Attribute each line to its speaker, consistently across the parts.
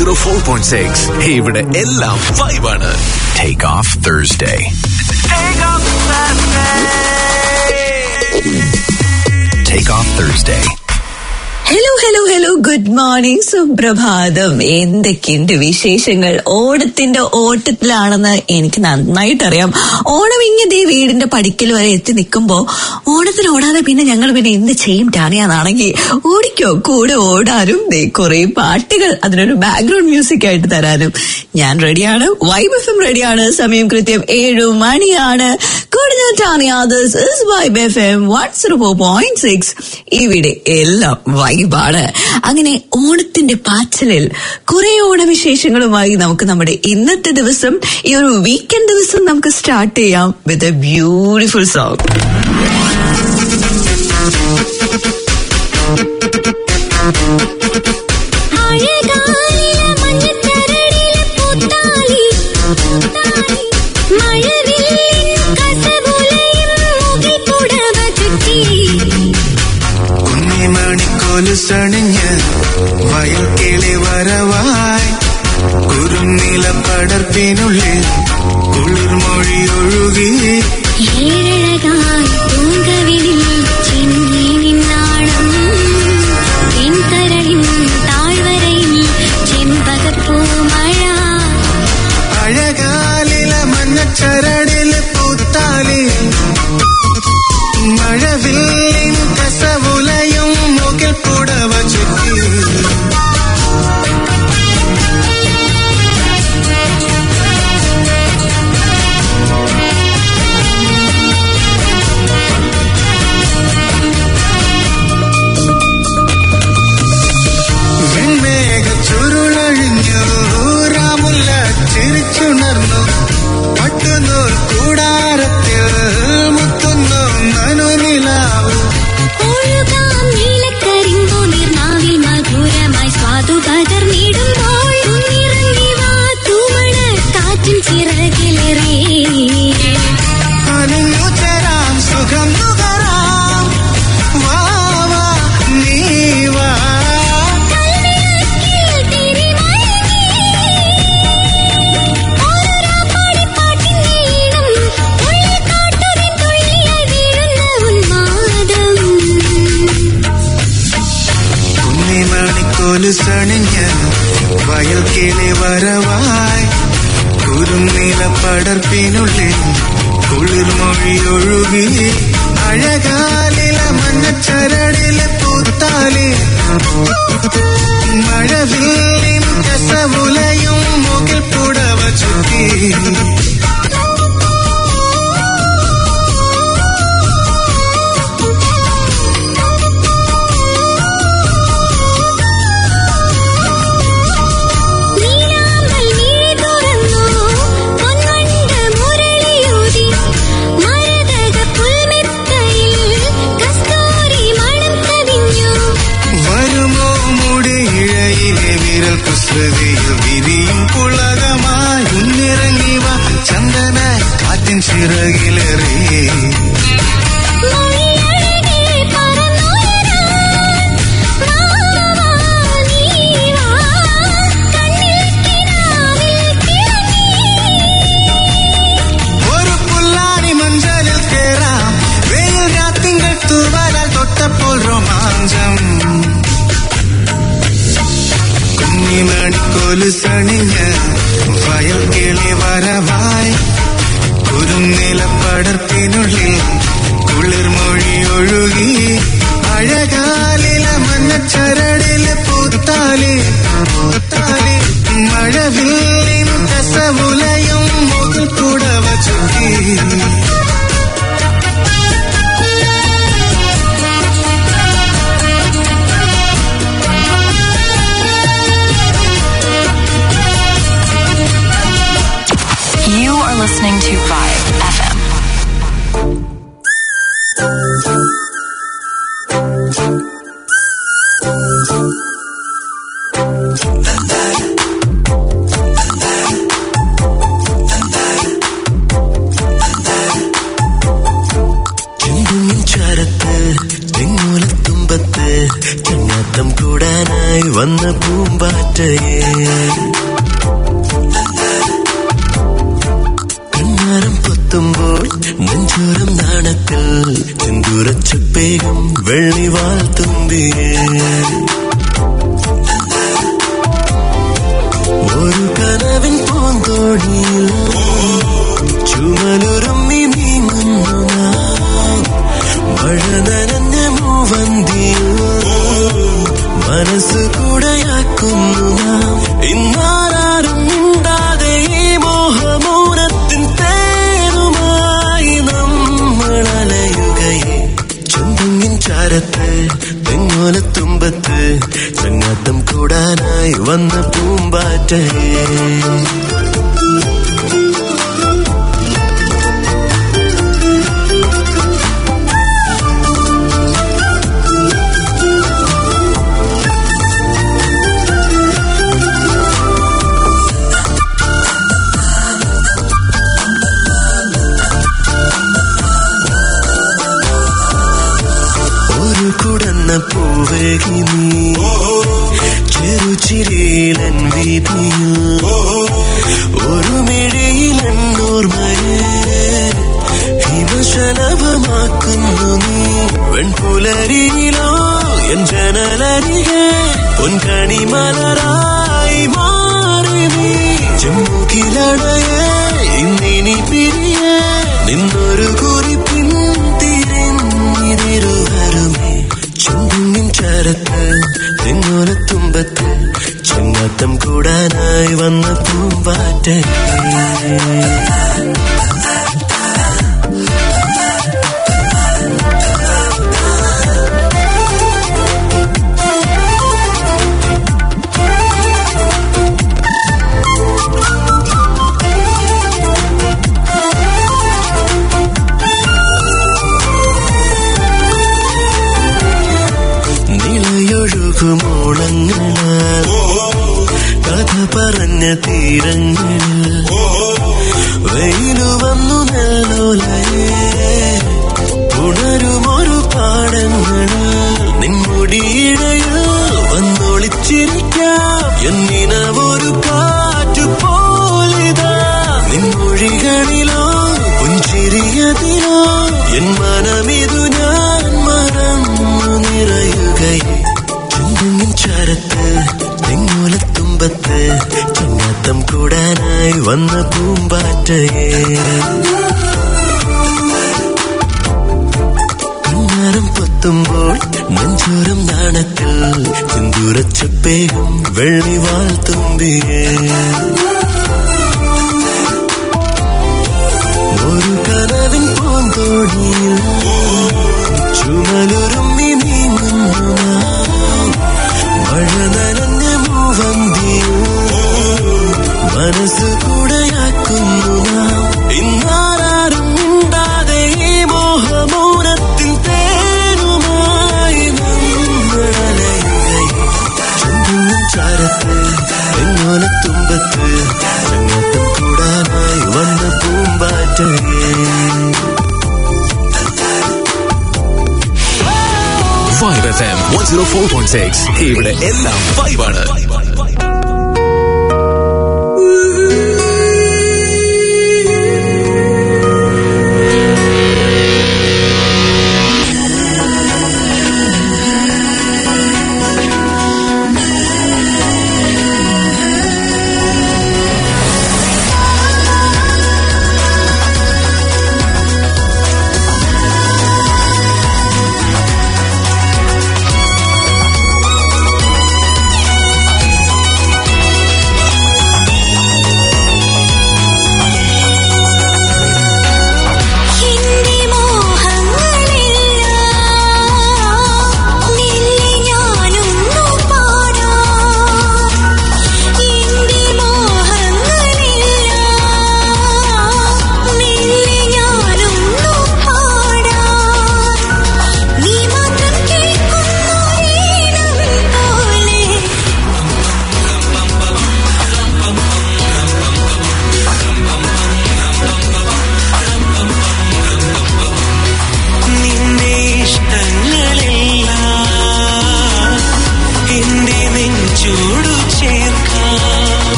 Speaker 1: Zero four point six ഇവിടെ എല്ലാം വൈബാണ് take off Thursday take off Thursday
Speaker 2: hello hello hello good morning സുപ്രഭാതം എന്തൊക്കെയുണ്ട് വിശേഷങ്ങൾ ഓണത്തിന്റെ ഓട്ടത്തിലാണെന്ന് എനിക്ക് നന്നായിട്ട് അറിയാം ഓണം ഇങ്ങനെ ദേ വീടിന്റെ പടിക്കൽ വരെ എത്തി നിൽക്കുമ്പോ ഓണത്തിന് ഓടാതെ പിന്നെ ഞങ്ങൾ പിന്നെ എന്ത് ചെയ്യും ടാനിയാന്നാണെങ്കിൽ ഓടിക്കോ കൂടെ ഓടാനും ദേ കുറെ പാട്ടുകൾ അതിനൊരു ബാക്ക്ഗ്രൗണ്ട് മ്യൂസിക് ആയിട്ട് തരാനും ഞാൻ റെഡിയാണ് വൈബ് എഫ് എം റെഡിയാണ് സമയം കൃത്യം ഏഴു മണിയാണ് കൂടുതൽ Tania this is vibe F M one zero four point six ഇവിടെ എല്ലാം വൈബാണ് അങ്ങനെ ഓണത്തിന്റെ പാച്ചലിൽ കുറെ ഓണവിശേഷങ്ങളുമായി നമുക്ക് നമ്മുടെ ഇന്നത്തെ ദിവസം ഈ ഒരു വീക്കെൻഡ് ദിവസം നമുക്ക് സ്റ്റാർട്ട് ചെയ്യാം വിത്ത് എ ബ്യൂട്ടിഫുൾ സോങ്
Speaker 3: അഴകായ മഞ്ഞത്തരടിലെ പൂത്താലി മഴവില്ലിൻ കസവുലയും മുകിൽ പുടവ ചുറ്റി
Speaker 4: കുഞ്ഞിമണിക്കോലുസണിഞ്ഞ് വയൽ കിളി വരവായി കുറുനില പടർപ്പിനുള്ളിൽ കുളിർമൊഴി ഒഴുകി
Speaker 3: ഏഴഴകായി പൂങ്കവിളിൽ ചിന്നി നിന്നാണം എൻകരളിൻ താഴ്വരയിൽ ചെമ്പകപ്പൂ മഴ
Speaker 4: അഴകാലില മഞ്ഞച്ചരടിൽ പൂത്താലി മഴവില്ലിൻ കസവുലയും മുകിൽ പുടവ ചുറ്റി വെൺമേഘ ചുരുളഴിഞ്ഞു രാമുല്ല ചിരിച്ചുണർന്നു പട്ടുനൂൽ കൂടാരത്തിൽ മുത്തുന്നു നനുനിലാവ്
Speaker 3: ഒഴുകാം നീലക്കരിമ്പൊളിർ നാവിൽ മധുരമായി സ്വാദു പകർന്നിടുമ്പോൾ ഉന്നിറങ്ങി വാ തൂമണ കാറ്റിൻ ചിറകിലേറി
Speaker 4: അണിഞ്ഞു ചേരാം സുഖം നുകരാം വാ വാ നീ വാ
Speaker 3: കൽവിളക്കിൽ തിരിമയങ്ങി ഓരോരോ പാടിപ്പാട്ടിൻ ഈണം ഉള്ളിൽ കാട്ടൊരിൻ തുള്ളിയായി വീഴുന്ന ഉന്മാദം
Speaker 4: കുന്നിമണിക്കോലുസണിഞ്ഞ് വയൽ കിളി വരവായി കുറുനില പടർപ്പിനുള്ളിൽ കുളിർമൊഴി ഒഴുകി അഴകാലില മഞ്ഞച്ചരടിലെ പൂത്താലി മഴവില്ലിൻ കസവുലയും മുകിൽ പുടവ ചുറ്റി
Speaker 3: നീലാമ്പൽ മിഴി തുറന്നു പൊൻവണ്ട് മുരളിയൂതി മരതക പുൽമെത്തയിൽ കസ്തൂരി മണം കവിഞ്ഞു
Speaker 4: വരുമോ മുടിയിഴയിലെ വിരൽ കുസൃതിയിൽ വിരിയും പുളകമായി മുന്നിറങ്ങി വാ ചന്ദന കാറ്റിൻ ചിറകിലേറി
Speaker 3: മൊഴിയഴകേ പറന്നുയരാൻ വാ വാ നീ വാ കണ്ണിൽ കിനാവിൽ തിളങ്ങി
Speaker 4: ഒരു പുല്ലാനി മഞ്ചലിൽ കേറാം വെയിൽ രാത്തിങ്കൾ തൂവലാൽ തൊട്ടപ്പോൾ രോമാഞ്ചം കുഞ്ഞിമണിക്കോലുസണിഞ്ഞ് വയൽ കിളി വരവായി കുരുന്നില പടർപ്പിനുള്ളിൽ കുളിർമൊഴി ഒഴുകി അഴകാലില മഞ്ഞച്ചരടിലെ പൂത്താലി പൂത്താലി മഴവില്ലിൻ കസവുലയും മുകിൽ പുടവ ചുറ്റി
Speaker 5: You are listening to Vibe FM.
Speaker 6: വന്ന പൂമ്പാറ്റയെ കണ്ണാരം പൊത്തുമ്പോൾ നെഞ്ചോരം നാണത്തിൽ ചെന്തുരച്ച പേരും വെള്ളിവാൾ തുമ്പിയേ ഒരു കനവിൻ പൂന്തോണിയിൽ ചുമലുറുമ്മി നീങ്ങുന്നു നാം. മഴ നനഞ്ഞ മൂവന്തിയിൽ മനസ്സ് കൂടെയാക്കുന്നു നാം ഇന്നാരും മിണ്ടാതെ ഈ മോഹമൗനത്തിൻ തേനുമായി നമ്മൾ അലയുകയെ ചുന്തങ്ങിൻ ചാരത്ത് തെങ്ങോലത്തുമ്പത്ത് ചങ്ങാത്തം കൂടാനായി വന്ന പൂമ്പാറ്റയെ ഒരു കുടന്ന പൂവേകി നീ ചെറുചിരിയിലൻ വീതിയിൽ ഒരു മിഴിയിലൻ ഓർമ്മയെ ഹിമശലഭമാക്കുന്നു നീ വെൺപുലരിയിലോ എൻ ജനലരികെ പൊൻകണി മലരായി മാറി നീ ചെമ്മുകിലടയെ ഇന്നിനി പിരിയെ നിന്നൊരു കുറിപ്പിൻ തിരിഞ്ഞിരുവരുമേ ചുണ്ടിൻ ചരത്ത് തെങ്ങോലത്തുമ്പത്ത് ചെങ്ങാത്തം കൂടാനായി വന്ന പൂമ്പാറ്റ നിളയൊഴുകുമോളങ്ങളാൽ കഥ പറഞ്ഞ തീരങ്ങളിൽ വെയിലു വന്നു നെല്ലോലയെ ഉണരുമൊരു പാടങ്ങളിൽ നിൻമുടിയിഴയിൽ വന്നൊളിച്ചിരിക്കാം എന്നിനവൊരു കാറ്റു പോലിതാ നിൻമൊഴികളിലോ പുഞ്ചിരിയതിലോ എൻ മനമിതു ഞാൻ മറന്നു നിറയുകയെ ചുണ്ടിൻ ചരത്ത് തെങ്ങോലത്തുമ്പത്ത് ചങ്ങാത്തം കൂടാനായി വന്ന പൂമ്പാറ്റയെ കണ്ണാരം പൊത്തുമ്പോൾ നെഞ്ചോരം നാണത്തിൽ സിന്ദൂരച്ച പേരും വെള്ളിവാൾ തുമ്പിയേ ഒരു കനവിൻ പൂന്തോണിയിൽ ചുമലുറുമ്മി നീങ്ങുന്നു നാം. മഴ നനഞ്ഞ മൂവന്തിയിൽ മനസ്സ് കൂടെയാക്കുന്നു നാം ഇന്നാരും മിണ്ടാതെ ഈ മോഹമൗനത്തിൻ തേനുമായി നമ്മൾ അലയുകയെ ചുണ്ടിൻ ചാരത്ത് എങ്ങോലത്തുമ്പത്ത് ചങ്ങാത്തം കൂടാനായി വന്ന പൂമ്പാറ്റയെ
Speaker 1: vibe F M one zero four point six ഇവിടെ എല്ലാം വൈബാണ്
Speaker 3: ും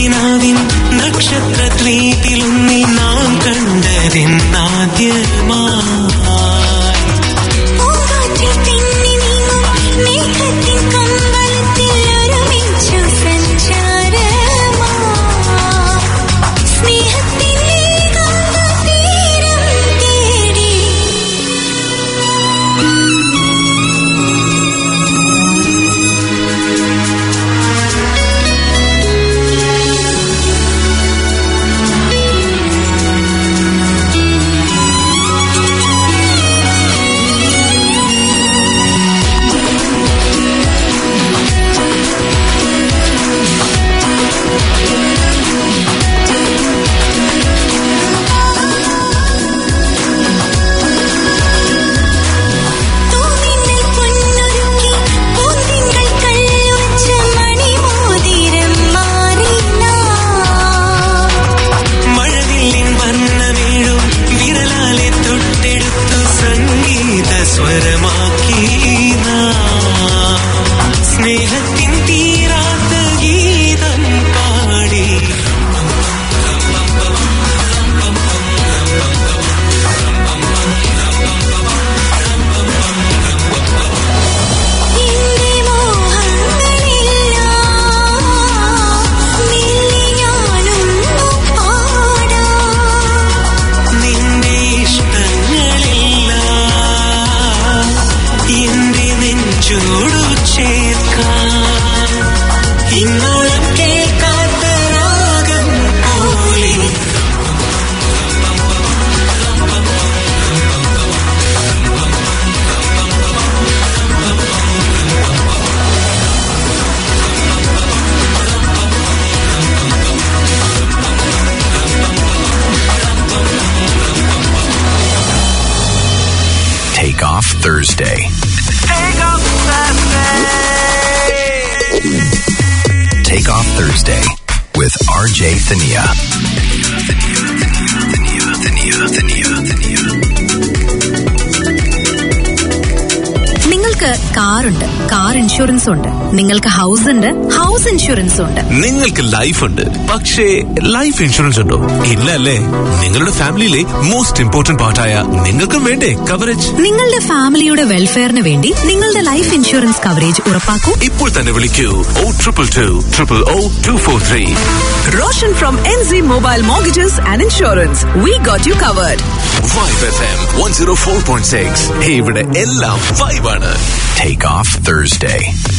Speaker 6: കിനാവിൻ നക്ഷത്ര ദ്വീപിലൊന്നിൽ നാം കണ്ടതെന്നാദ്യമായി
Speaker 3: പൂങ്കാറ്റിൽ തിങ്ങി നീങ്ങും മേഘത്തിൻ കമ്പളത്തിൽ ഒരുമിച്ചു സഞ്ചാരമാ സ്നേഹത്തിൻ ഏകാന്ത തീരം തേടി തൂമിന്നൽ പൊന്നൊരുക്കി പൂന്തിങ്കൾ കല്ലുവച്ച മണിമോതിരം മാറിനാ
Speaker 6: മഴവില്ലിൻ വർണ്ണമേഴും വിരലാലെ തൊട്ടെടുത്തു സംഗീത സ്വരമാക്കി നാം. സ്നേഹത്തിൻ തീരാത്ത ഗീതം പാടി
Speaker 3: നിന്റെ മോഹങ്ങളെല്ലാം നിന്നിയാനൊന്നു പാടാം
Speaker 6: നിന്റെ ഇഷ്ടങ്ങളെല്ലാം എന്റെ നെഞ്ചോടു ചേർക്കാൻ ഇന്നോളം കേൾക്കാത്ത രാഗം പോലെ
Speaker 1: Take off Thursday. Take off Thursday with RJ Thania.
Speaker 7: നിങ്ങൾക്ക് കാറുണ്ട് കാർ ഇൻഷുറൻസ് ഉണ്ട് നിങ്ങൾക്ക് ഹൗസ് ഉണ്ട് ഹൗസ് ഇൻഷുറൻസ് ഉണ്ട്
Speaker 1: നിങ്ങൾക്ക് ലൈഫ് ഉണ്ട് പക്ഷേ ലൈഫ് ഇൻഷുറൻസ് ഉണ്ടോ ഇല്ല അല്ലേ നിങ്ങളുടെ ഫാമിലിയിലെ മോസ്റ്റ് ഇമ്പോർട്ടന്റ് പാർട്ടായ നിങ്ങൾക്കും വേണ്ടേ കവറേജ്
Speaker 7: നിങ്ങളുടെ ഫാമിലിയുടെ വെൽഫെയറിന് വേണ്ടി നിങ്ങളുടെ ലൈഫ് ഇൻഷുറൻസ് കവറേജ് ഉറപ്പാക്കൂ
Speaker 1: ഇപ്പോൾ തന്നെ വിളിക്കൂ O triple two triple O two four three
Speaker 8: Roshan from NZ Mobile Mortgages and Insurance. We got you covered.
Speaker 1: Vibe F M one zero four point six ഇവിടെ എല്ലാം വൈബാണ് take off Thursday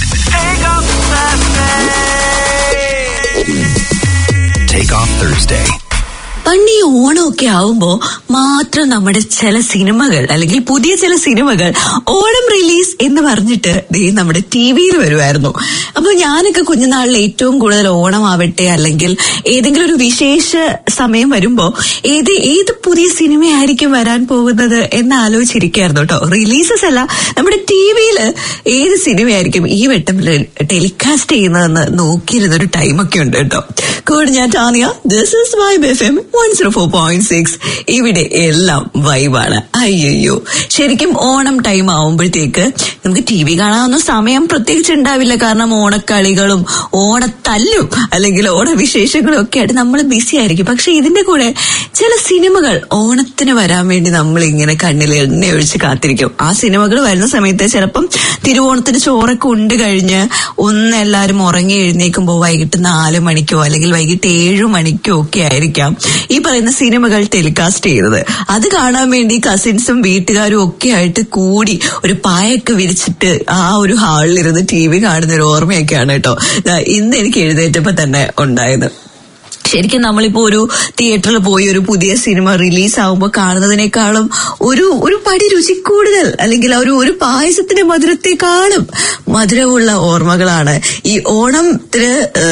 Speaker 1: take off Thursday
Speaker 2: പണ്ട് ഈ ഓണമൊക്കെ ആവുമ്പോ മാത്രം നമ്മുടെ ചില സിനിമകൾ അല്ലെങ്കിൽ പുതിയ ചില സിനിമകൾ ഓണം റിലീസ് എന്ന് പറഞ്ഞിട്ട് ദേ നമ്മുടെ ടി വിയിൽ വരുമായിരുന്നു അപ്പൊ ഞാനൊക്കെ കുഞ്ഞുനാളിൽ ഏറ്റവും കൂടുതൽ ഓണം ആവട്ടെ അല്ലെങ്കിൽ ഏതെങ്കിലും ഒരു വിശേഷ സമയം വരുമ്പോ ഏത് ഏത് പുതിയ സിനിമയായിരിക്കും വരാൻ പോകുന്നത് എന്ന് ആലോചിച്ചിരിക്കായിരുന്നു കേട്ടോ റിലീസസ് അല്ല നമ്മുടെ ടി വിയിൽ ഏത് സിനിമയായിരിക്കും ഈ വട്ടം ടെലികാസ്റ്റ് ചെയ്യുന്നതെന്ന് നോക്കിയിരുന്ന ഒരു ടൈമൊക്കെ ഉണ്ട് കേട്ടോ കൂടെ ഞാൻ Tania this is vibe F M one zero four point six ഇവിടെ എല്ലാം വൈബാണ് അയ്യോ ശരിക്കും ഓണം ടൈം ആവുമ്പോഴത്തേക്ക് നമുക്ക് ടി വി കാണാവുന്ന സമയം പ്രത്യേകിച്ച് ഉണ്ടാവില്ല കാരണം ഓണക്കളികളും ഓണത്തല്ലും അല്ലെങ്കിൽ ഓണവിശേഷങ്ങളും ഒക്കെ ആയിട്ട് നമ്മൾ ബിസി ആയിരിക്കും പക്ഷെ ഇതിന്റെ കൂടെ ചില സിനിമകൾ ഓണത്തിന് വരാൻ വേണ്ടി നമ്മൾ ഇങ്ങനെ കണ്ണിൽ എണ്ണ ഒഴിച്ച് കാത്തിരിക്കും ആ സിനിമകൾ വരുന്ന സമയത്ത് ചിലപ്പം തിരുവോണത്തിന് ചോറൊക്കെ ഉണ്ട് കഴിഞ്ഞ് ഒന്ന് എല്ലാവരും ഉറങ്ങി എഴുന്നേക്കുമ്പോൾ വൈകിട്ട് നാല് മണിക്കോ അല്ലെങ്കിൽ വൈകിട്ട് ഏഴു മണിക്കോ ഒക്കെ ആയിരിക്കാം ഈ പറയുന്ന സിനിമകൾ ടെലികാസ്റ്റ് ചെയ്യുന്നത് അത് കാണാൻ വേണ്ടി കസിൻസും വീട്ടുകാരും ഒക്കെ ആയിട്ട് കൂടി ഒരു പായൊക്കെ വിരിച്ചിട്ട് ആ ഒരു ഹാളിലിരുന്ന് ടി വി കാണുന്ന ഒരു ഓർമ്മയൊക്കെയാണ് കേട്ടോ ദാ ഇന്ന് എനിക്ക് എഴുന്നേറ്റപ്പോ തന്നെ ഉണ്ടായത് ശരിക്കും നമ്മളിപ്പോ ഒരു തിയേറ്ററിൽ പോയി ഒരു പുതിയ സിനിമ റിലീസ് ആവുമ്പോൾ കാണുന്നതിനേക്കാളും ഒരു ഒരു പടി രുചി കൂടുതൽ അല്ലെങ്കിൽ ഒരു ഒരു പായസത്തിന്റെ മധുരത്തെക്കാളും മധുരമുള്ള ഓർമ്മകളാണ് ഈ ഓണത്തിന്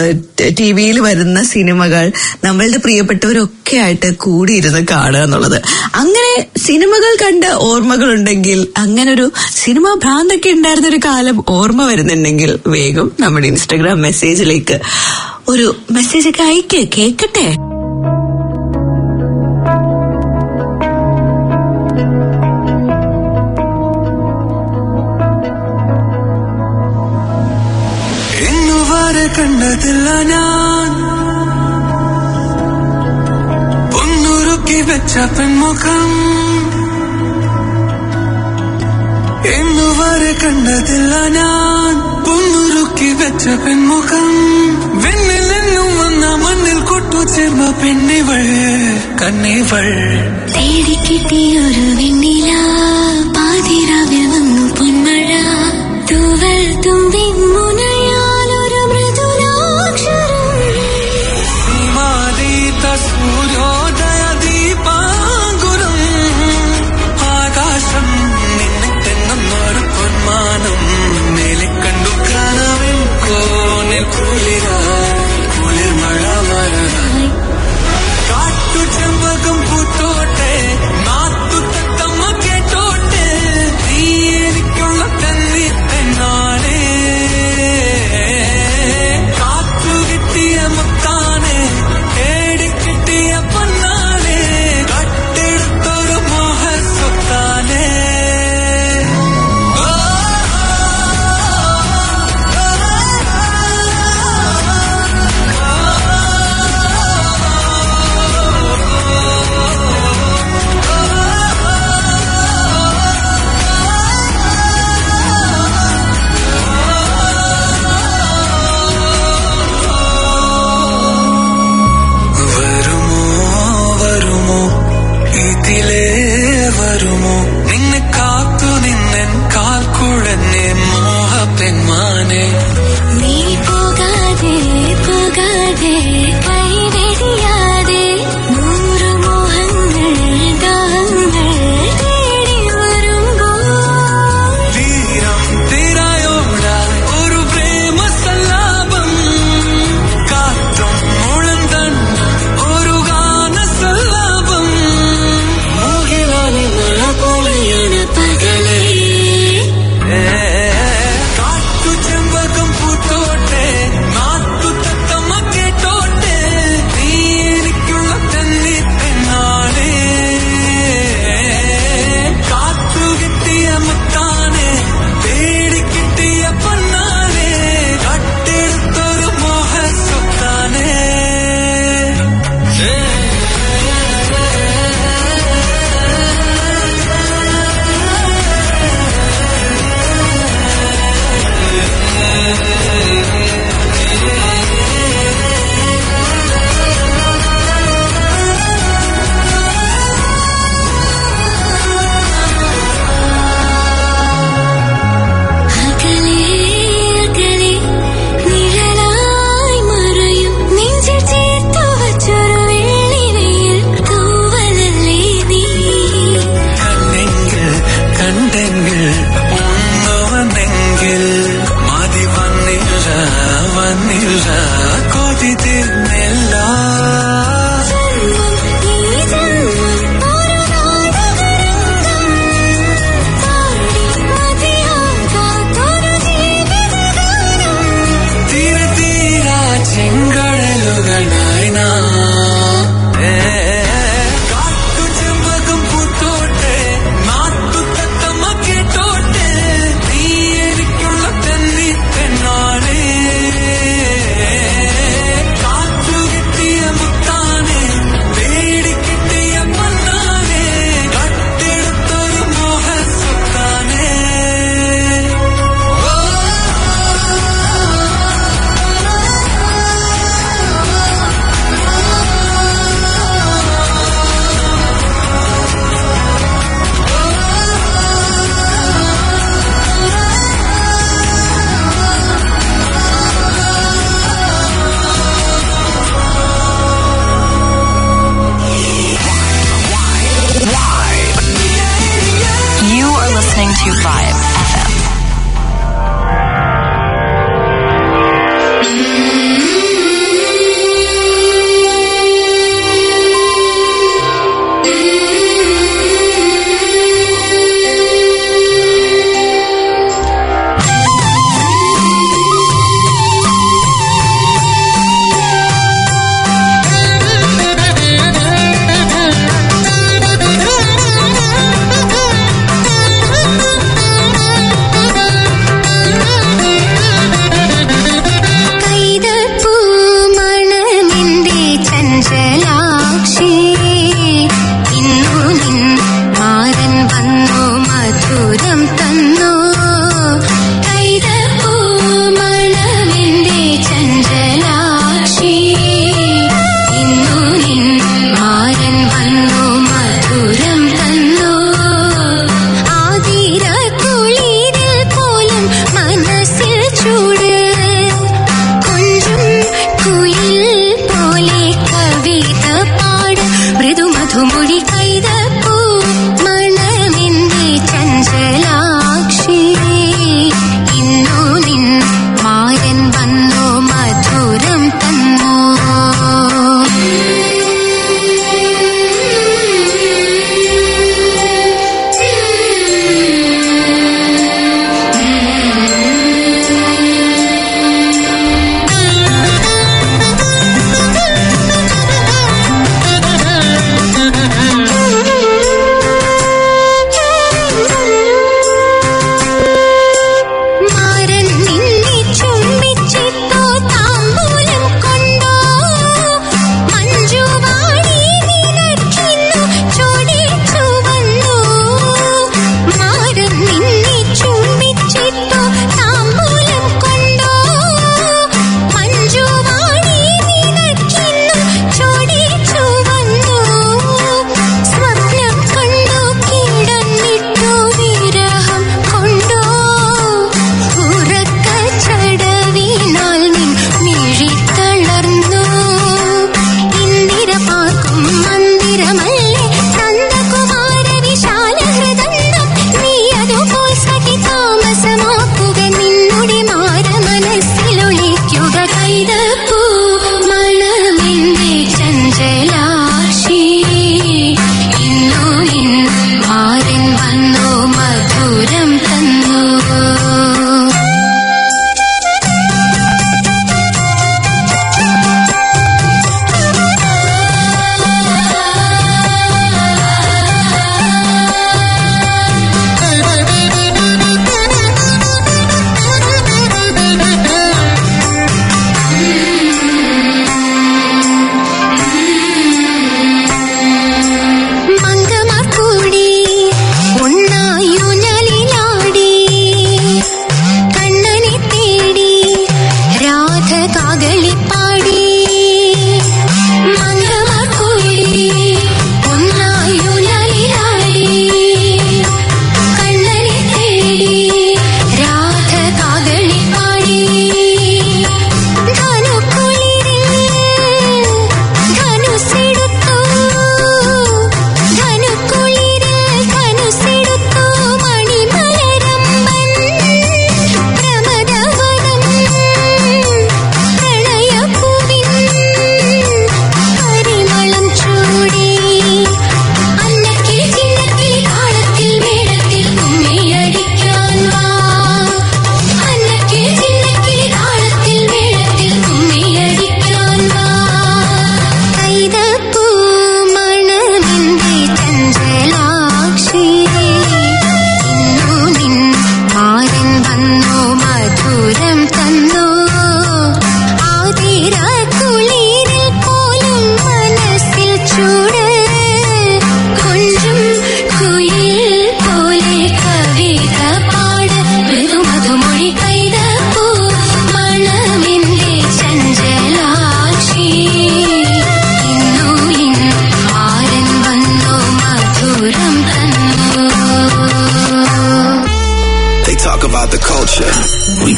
Speaker 2: ടി വിയിൽ വരുന്ന സിനിമകൾ നമ്മളുടെ പ്രിയപ്പെട്ടവരൊക്കെ ആയിട്ട് കൂടിയിരുന്ന് കാണുക എന്നുള്ളത് അങ്ങനെ സിനിമകൾ കണ്ട ഓർമ്മകളുണ്ടെങ്കിൽ അങ്ങനെ ഒരു സിനിമ ഭ്രാന്തൊക്കെ ഉണ്ടായിരുന്ന ഒരു കാലം ഓർമ്മ വരുന്നുണ്ടെങ്കിൽ വേഗം നമ്മുടെ ഇൻസ്റ്റഗ്രാം മെസ്സേജിലേക്ക് ഒരു മെസ്സേജ് ഒക്കെ അയക്ക് കേക്കട്ടെ
Speaker 6: ഇന്നുവരെ കണ്ടതില്ല ഞാൻ വെച്ച പെൺമുഖം എന്നുവരെ കണ്ടതില്ല ഞാൻ പൊന്നുരുക്കി വെച്ച പെൺമുഖം വെണ്ണിൽ നിന്നും വന്ന മണ്ണിൽ കൊട്ടു ചേർന്ന പെണ്ണിവൾ കണ്ണിവൾ
Speaker 3: തേടിക്കിട്ടിയൊരു വെണ്ണില പാതിരാവിൽ വന്നു പൊന്മഴ തൂവൽ തുമ്പിൻ മുനയാലൊരു മൃദുലാക്ഷരം
Speaker 6: സീമാതീത സൂര്യോദയ ദീപാങ്കുരം ആകാശം നിന്നെ തെങ്ങുന്നൊരു പൊന്മാനം മേലെ കണ്ടു കനവിൻ കോണിൽ കുളിരായി കുളിർ മഴ വരായി കാട്ടു ചെമ്പകം പൂത്തോട്ടെ നാത്തു തത്തമ്മ കേട്ടോട്ടെ നീ എനിക്കുള്ള തന്നി പെണ്ണാണേ കാത്തു കിട്ടിയ മുത്താനെ തേടി കിട്ടിയ പൊന്നാനെ കട്ടെടുത്തൊരു മോഹ സ്വത്താനേ വരുമോ വരുമോ ഇതിലേ വരുമോ നിന്നെ കാത്തു നിന്നൻ കാൽ കുഴന്നെ മോഹ പെൺമാനെ
Speaker 3: നീ പോകാതെ പോകാതെ കൈവെടിയാതെ നൂറ് മോഹങ്ങൾ ദാഹങ്ങൾ തേടി വരുമ്പോൾ
Speaker 6: തീരം തീരായോട ഒരു പ്രേമ സല്ലാപം കാറ്റും മുഴന്തൻ ഒരു ഗാന സല്ലാപം മോഹിവാനി മഴ പോലെയാണ് പകലേ കാട്ടു ചെമ്പകം പൂത്തോട്ടെ നാട്ടു തത്തമ്മ കേട്ടോട്ടെ നീ എനിക്കുള്ള തന്നി പെണ്ണാണേ കാത്തു കിട്ടിയ മുത്താനെ തേടി കിട്ടിയ പൊന്നാനെ കട്ടെടുത്തൊരു മോഹ സ്വത്താനേ
Speaker 3: അകലെ അകലെ നിഴലായി മറയും നെഞ്ചിൽ ചേർത്തു വച്ചൊരു വെള്ളിവെയിൽ തൂവലല്ലേ നീ
Speaker 6: കണ്ടെങ്കിൽ കണ്ടെങ്കിൽ ഒന്നുവന്നെങ്കിൽ മതി വന്നില്ല വന്നില്ല കൊതി തീർന്നില്ല
Speaker 3: ജന്മം ഈ ജന്മം ഒരു നാടകരംഗം പാടി മതിയാകാത്തൊരു ജീവിതഗാനം
Speaker 6: തീര തീരാ ചെങ്കടലുകളായി കാട്ടു ചെമ്പകം പൂത്തോട്ടെ നാട്ടു തത്തമ്മ കേട്ടോട്ടെ നീ എനിക്കുള്ള തന്നി പെണ്ണാണേ കാറ്റു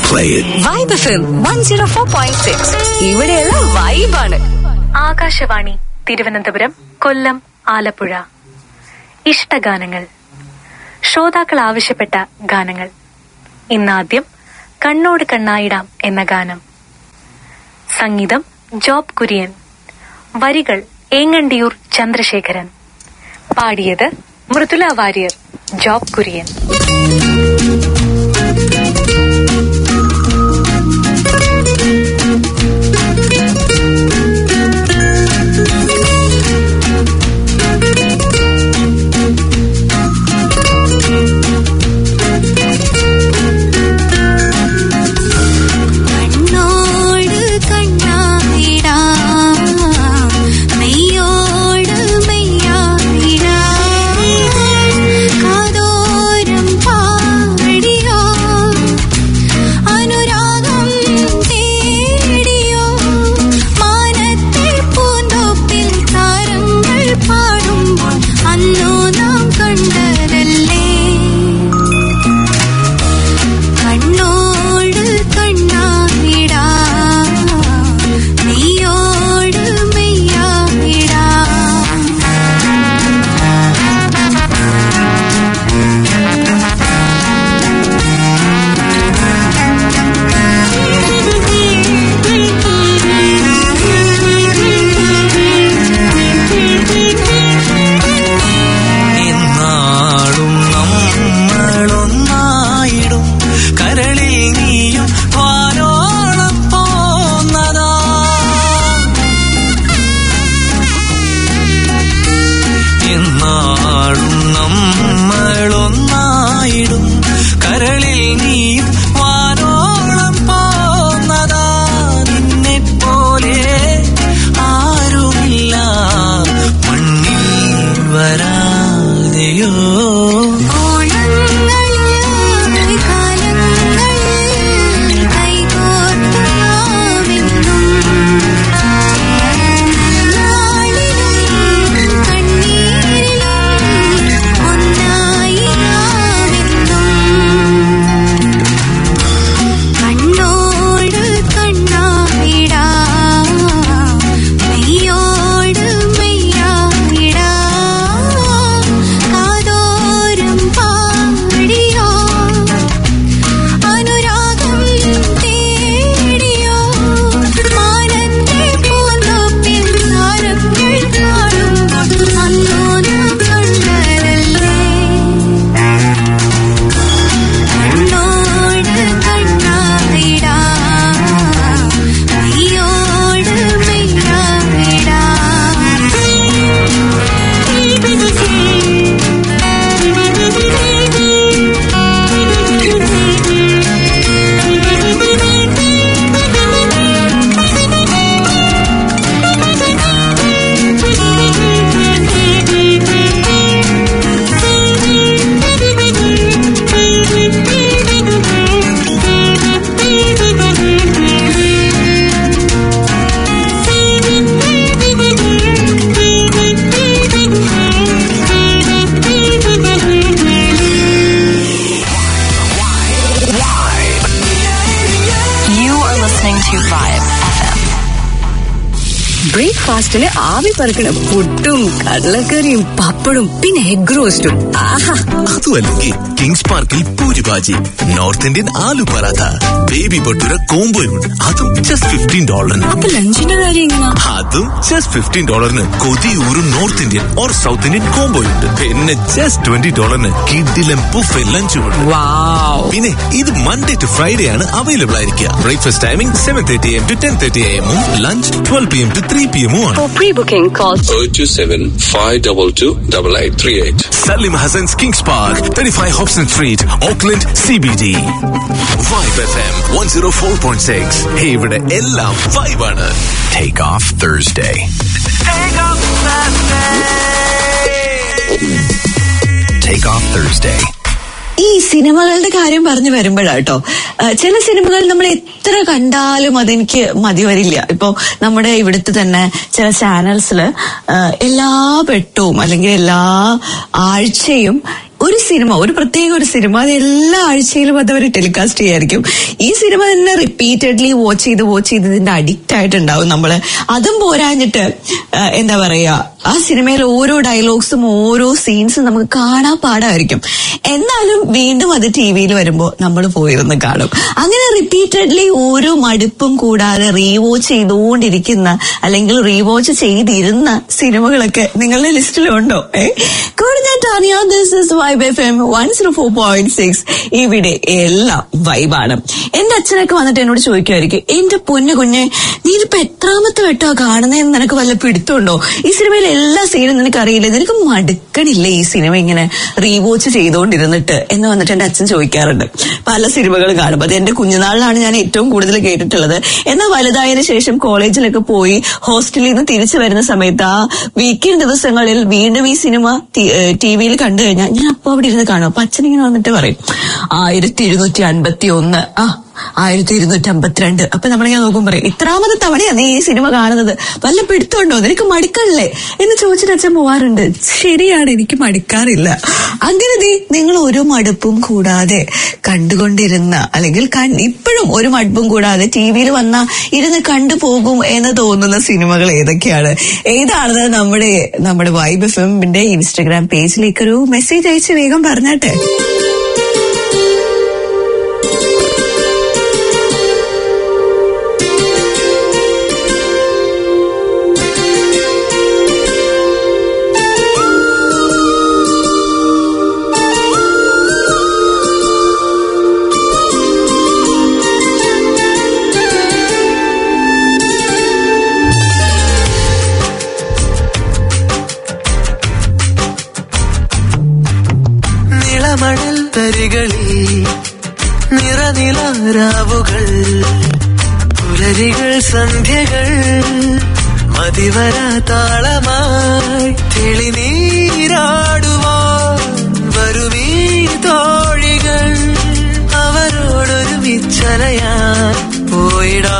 Speaker 1: Play it.
Speaker 8: Vibe F M one zero four point six ഇവിടെയുള്ള വൈബാണ്
Speaker 9: ആകാശവാണി തിരുവനന്തപുരം കൊല്ലം ആലപ്പുഴ ഇഷ്ടഗാനങ്ങൾ ശ്രോതാക്കൾ ആവശ്യപ്പെട്ട ഗാനങ്ങൾ ഇന്നാദ്യം കണ്ണോട് കണ്ണായിടാം എന്ന ഗാനം സംഗീതം ജോബ് കുര്യൻ വരികൾ ഏങ്ങണ്ടിയൂർ ചന്ദ്രശേഖരൻ പാടിയത് മൃദുല വാര്യർ ജോബ് കുര്യൻ
Speaker 3: കണ്ണോട് കണ്ണായിടാം മെയ്യോട് മെയ്യായിടാം കാതോരം പാടിയോ അനുരാഗം തേടിയോ മാനത്തെ പൂന്തോപ്പിൽ താരങ്ങൾ പാടുമ്പോൾ അന്നു നാം കണ്ടതല്ലേ കണ്ണോട് കണ്ണായിടാ നീയോട് മെയ്യായിടാ
Speaker 6: എന്നാളും നമ്മളൊന്നായിടും കരളിൽ നീയും വാനോളം പോന്നതാ എന്നാളും നമ്മളൊന്നായിടും കരളിൽ നീയും വാനോളം പോന്നതാ നിന്നെ പോലെ ആരുമില്ല മണ്ണിൽ വരാതെയോ
Speaker 3: ഓണങ്ങളിൽ കാലങ്ങളിൽ കൈകോർത്ത് നാമെന്നും നാളിലും കണ്ണീരിലും ഒന്നായി നാമെന്നും കണ്ണോട് കണ്ണായിടാ മെയ്യോട് മെയ്യായിടാ കാതോരം പാടിയോ അനുരാഗം തേടിയോ മാനത്തെ പൂന്തോപ്പിൽ താരങ്ങൾ കാണുമ്പോൾ അന്നു നാം കണ്ടതല്ലേ കണ്ണോട് കണ്ണായിടാ മെയ്യോട് മെയ്യായിടാ
Speaker 5: You are listening to Vibe FM.
Speaker 8: ബ്രേക്ക്ഫാസ്റ്റിന് ആവി പറക്കണ പുട്ടും കടലക്കറിയും പപ്പടും പിന്നെ എഗ് റോസ്റ്റും ആഹാ
Speaker 1: അതുമല്ലെങ്കിൽ കിങ്സ് പാർക്കിൽ puri bhaji north Indian aloo paratha baby bhatura കോംബോയുണ്ട് അതും ജസ്റ്റ് ഫിഫ്റ്റീൻ ഡോളറിന്
Speaker 8: അപ്പൊ ലഞ്ചിന്റെ കാര്യം എങ്ങനാ
Speaker 1: അതും ജസ്റ്റ് ഫിഫ്റ്റീൻ ഡോളറിന് കൊതിയൂറും north Indian or south Indian കോംബോയുണ്ട് പിന്നെ ജസ്റ്റ് ട്വന്റി ഡോളറിന് കിഡിലും ബുഫെ ലഞ്ചും ഉണ്ട്
Speaker 8: വാവ്
Speaker 1: പിന്നെ ഇത് മൺഡേ ടു ഫ്രൈഡേ ആണ് അവൈലബിൾ ആയിരിക്കുക breakfast timing seven thirty M to ten thirty എമ്മും lunch twelve P M to three P എമ്മും ആണ്
Speaker 8: For pre-booking, call
Speaker 10: 027 522 8838.
Speaker 1: Salim Hassan's Kings Park, 35 Hobson Street, Auckland, CBD. Vibe FM 104.6. Hey, ഇവിടെ എല്ലാം vibe ആണ്. Take off Thursday. Take off Thursday.
Speaker 2: ഈ സിനിമകളുടെ കാര്യം പറഞ്ഞു വരുമ്പോഴാട്ടോ ചില സിനിമകൾ നമ്മൾ എത്ര കണ്ടാലും അതെനിക്ക് മതി വരില്ല ഇപ്പോ നമ്മുടെ ഇവിടുത്തെ തന്നെ ചില ചാനൽസിൽ എല്ലാ വെട്ടവും അല്ലെങ്കിൽ എല്ലാ ആഴ്ചയും ഒരു സിനിമ ഒരു പ്രത്യേക ഒരു സിനിമ അത് എല്ലാ ആഴ്ചയിലും അത് അവർ ടെലികാസ്റ്റ് ചെയ്യായിരിക്കും ഈ സിനിമ തന്നെ റിപ്പീറ്റഡ്ലി വാച്ച് ചെയ്ത് വാച്ച് ചെയ്ത് ഇതിന്റെ അഡിക്റ്റ് ആയിട്ടുണ്ടാവും നമ്മള് അതും പോരാഞ്ഞിട്ട് ആ, എന്താ പറയാ ആ സിനിമയിൽ ഓരോ ഡയലോഗ്സും ഓരോ സീൻസും നമുക്ക് കാണാൻ പാടായിരിക്കും എന്നാലും വീണ്ടും അത് ടി വിയിൽ വരുമ്പോൾ നമ്മൾ പോയിരുന്ന് കാണും അങ്ങനെ റിപ്പീറ്റഡ്ലി ഓരോ മടുപ്പും കൂടാതെ റീവാച്ച് ചെയ്തുകൊണ്ടിരിക്കുന്ന അല്ലെങ്കിൽ റീവാച്ച് ചെയ്തിരുന്ന സിനിമകളൊക്കെ നിങ്ങളുടെ ലിസ്റ്റിലുണ്ടോ ഏ കൂടുതലായിട്ട് അറിയാം this is vibe F M one zero four point six ഇവിടെ എല്ലാം വൈബാണ് എന്റെ അച്ഛനൊക്കെ വന്നിട്ട് എന്നോട് ചോദിക്കുമായിരിക്കും എന്റെ പൊന്നു കുഞ്ഞെ നീ ഇതിപ്പോ എത്രാമത്തെ വെട്ടോ കാണുന്നതെന്ന് നിനക്ക് വല്ല പിടുത്തമുണ്ടോ ഈ സിനിമയിലെ എല്ലാ സീനും നിനക്ക് അറിയില്ലേ നിനക്ക് മടുക്കണില്ലേ ഈ സിനിമ ഇങ്ങനെ റീവാച്ച് ചെയ്തുകൊണ്ടിരുന്നിട്ട് എന്ന് വന്നിട്ട് എന്റെ അച്ഛൻ ചോദിക്കാറുണ്ട് പല സിനിമകളും കാണുമ്പോൾ അത് എന്റെ കുഞ്ഞുനാളിലാണ് ഞാൻ ഏറ്റവും കൂടുതൽ കേട്ടിട്ടുള്ളത് എന്നാൽ വലുതായതിനു ശേഷം കോളേജിലൊക്കെ പോയി ഹോസ്റ്റലിൽ നിന്ന് തിരിച്ചു വരുന്ന സമയത്ത് ആ വീക്കെൻഡ് ദിവസങ്ങളിൽ വീണ്ടും ഈ സിനിമ ടി വിയിൽ കണ്ടു കഴിഞ്ഞാൽ ഞാൻ അപ്പൊ അവിടെ ഇരുന്ന് കാണും അപ്പൊ അച്ഛൻ ഇങ്ങനെ വന്നിട്ട് പറയും ആയിരത്തി ഇരുന്നൂറ്റി അൻപത്തി ഒന്ന് ആ ആയിരത്തി ഇരുന്നൂറ്റി അമ്പത്തിരണ്ട് അപ്പൊ നമ്മളിങ്ങനെ നോക്കും പറയും ഇത്രാമത്തെ തവണയാ നീ ഈ സിനിമ കാണുന്നത് വല്ല പിടുത്തമുണ്ടോ നിനക്ക് മടുക്കണില്ലേ എന്ന് ചോദിച്ചിട്ട് അച്ഛൻ പോവാറുണ്ട് ശരിയാണ് എനിക്ക് മടുക്കാറില്ല അങ്ങനെ ദേ നിങ്ങൾ ഒരു മടുപ്പും കൂടാതെ കണ്ടുകൊണ്ടിരുന്ന അല്ലെങ്കിൽ കൺ- ഇപ്പോഴും ഒരു മടുപ്പും കൂടാതെ ടി വിയിൽ വന്ന ഇരുന്ന് കണ്ടുപോകും എന്ന് തോന്നുന്ന സിനിമകൾ ഏതൊക്കെയാണ് ഏതാണെന്ന് നമ്മുടെ നമ്മുടെ വൈബ് എഫ് എമ്മിന്റെ ഇൻസ്റ്റഗ്രാം പേജിലേക്ക് ഒരു മെസ്സേജ് അയച്ച് വേഗം പറഞ്ഞാട്ടെ
Speaker 6: നിളമണൽ തരികളിൽ നിറനിലാരാവുകൾ പുലരികൾ സന്ധ്യകൾ മതിവര താളമായി തെളിനീരാടുവാൻ വരുമീ തോഴികൾ അവരോടൊരുമിച്ചലയാൻ പോയിടാ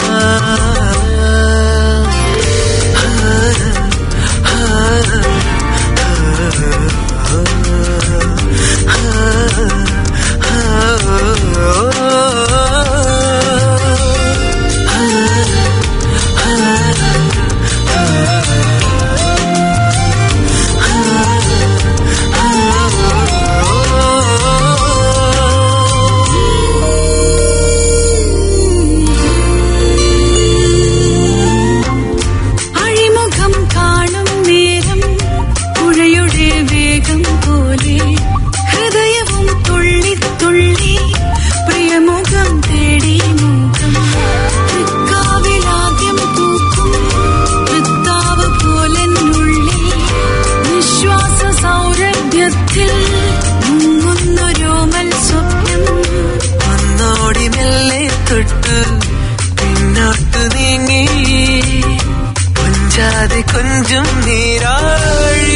Speaker 3: അഴിമുഖം കാണും നേരം പുഴയുടെ വേഗം പോലെ ഹൃദയവും തുള്ളി തുള്ളി പ്രിയമുഖം തേടി മുഖം തൃക്കാവിലാദ്യം പൂക്കും വൃത്താവ് പോലെന്നുള്ളിൽ നിശ്വാസ സൗരഭ്യത്തിൽ മുങ്ങുന്നൊരോമൽ സ്വപ്നം
Speaker 6: ഒന്നോടി മെല്ലെ തൊട്ട് പിന്നോട്ട് നീങ്ങി കൊഞ്ചാതെ കൊഞ്ചും നീരാഴി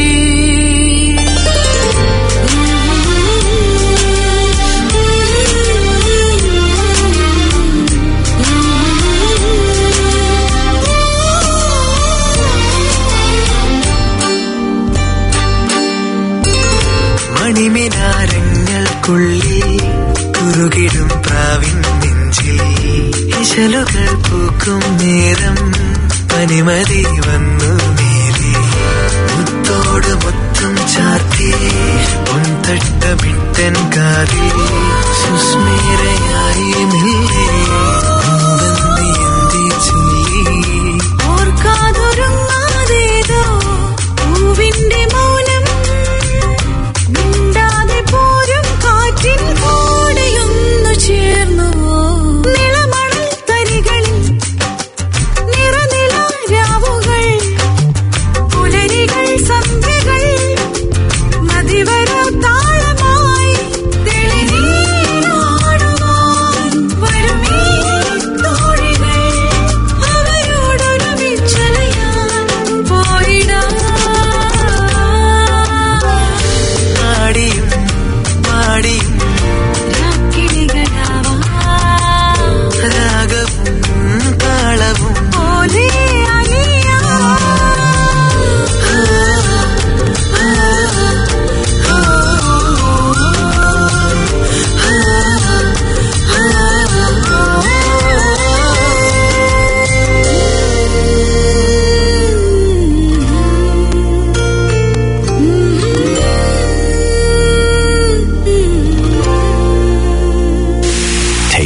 Speaker 6: മണിമിനാരങ്ങൾക്കുള്ളിൽ കുറുകിടും പ്രാവിൻ നെഞ്ചിൽ ഇശലുകൾ പൂക്കും നേരം പനിമതി വന്നു മേലെ മുത്തോട് മുത്തും ചാർത്തി പൊന്തട്ടമിട്ടൻ കാതിൽ സുസ്മേരയായി മെല്ലെ മുമ്പന്തി എന്തി ചൊല്ലി
Speaker 3: ഓർക്കാതൊരുങ്ങാതേതോ പൂവിന്റെ മൗനം മിണ്ടാതെ പോരും കാറ്റിൻ കൂടെയൊന്നു ചേർന്നുവോ നിളമണൽ തരികളിൽ നിറനിലാരാവുകൾ പുലരികൾ സന്ധ്യകൾ മതിവര താളമായി തെളിനീരാടുവാൻ വരും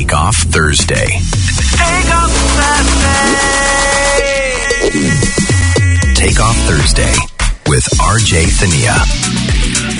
Speaker 1: Take Off Thursday. Take Off Thursday with RJ Thania.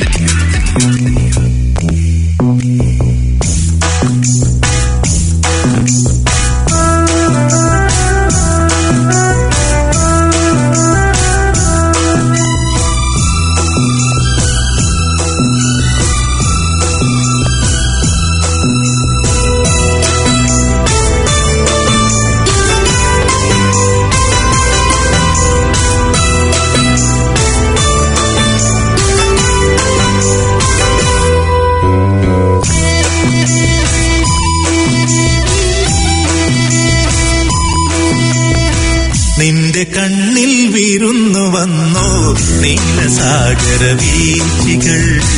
Speaker 11: നിന്റെ കണ്ണിൽ വിരുന്നു വന്നോ നീലസാഗര വീഴ്ചകൾ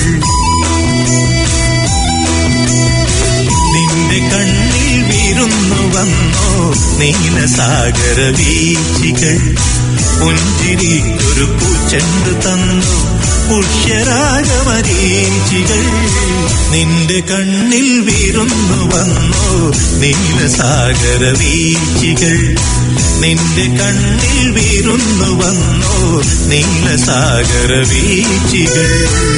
Speaker 11: നിന്റെ കണ്ണിൽ വിരുന്നു വന്നോ നീലസാഗര വീഴ്ചകൾ പുഞ്ചിരിക്കൊരു പൂച്ചെണ്ട് തന്നു പുഷ്യരാഗമരീചികൾ നിന്റെ കണ്ണിൽ വിരുന്നു വന്നോ നീലസാഗര വീഴ്ചകൾ നിന്റെ കണ്ണിൽ വിരുന്നു വന്നോ നീലസാഗര വീഴ്ചകൾ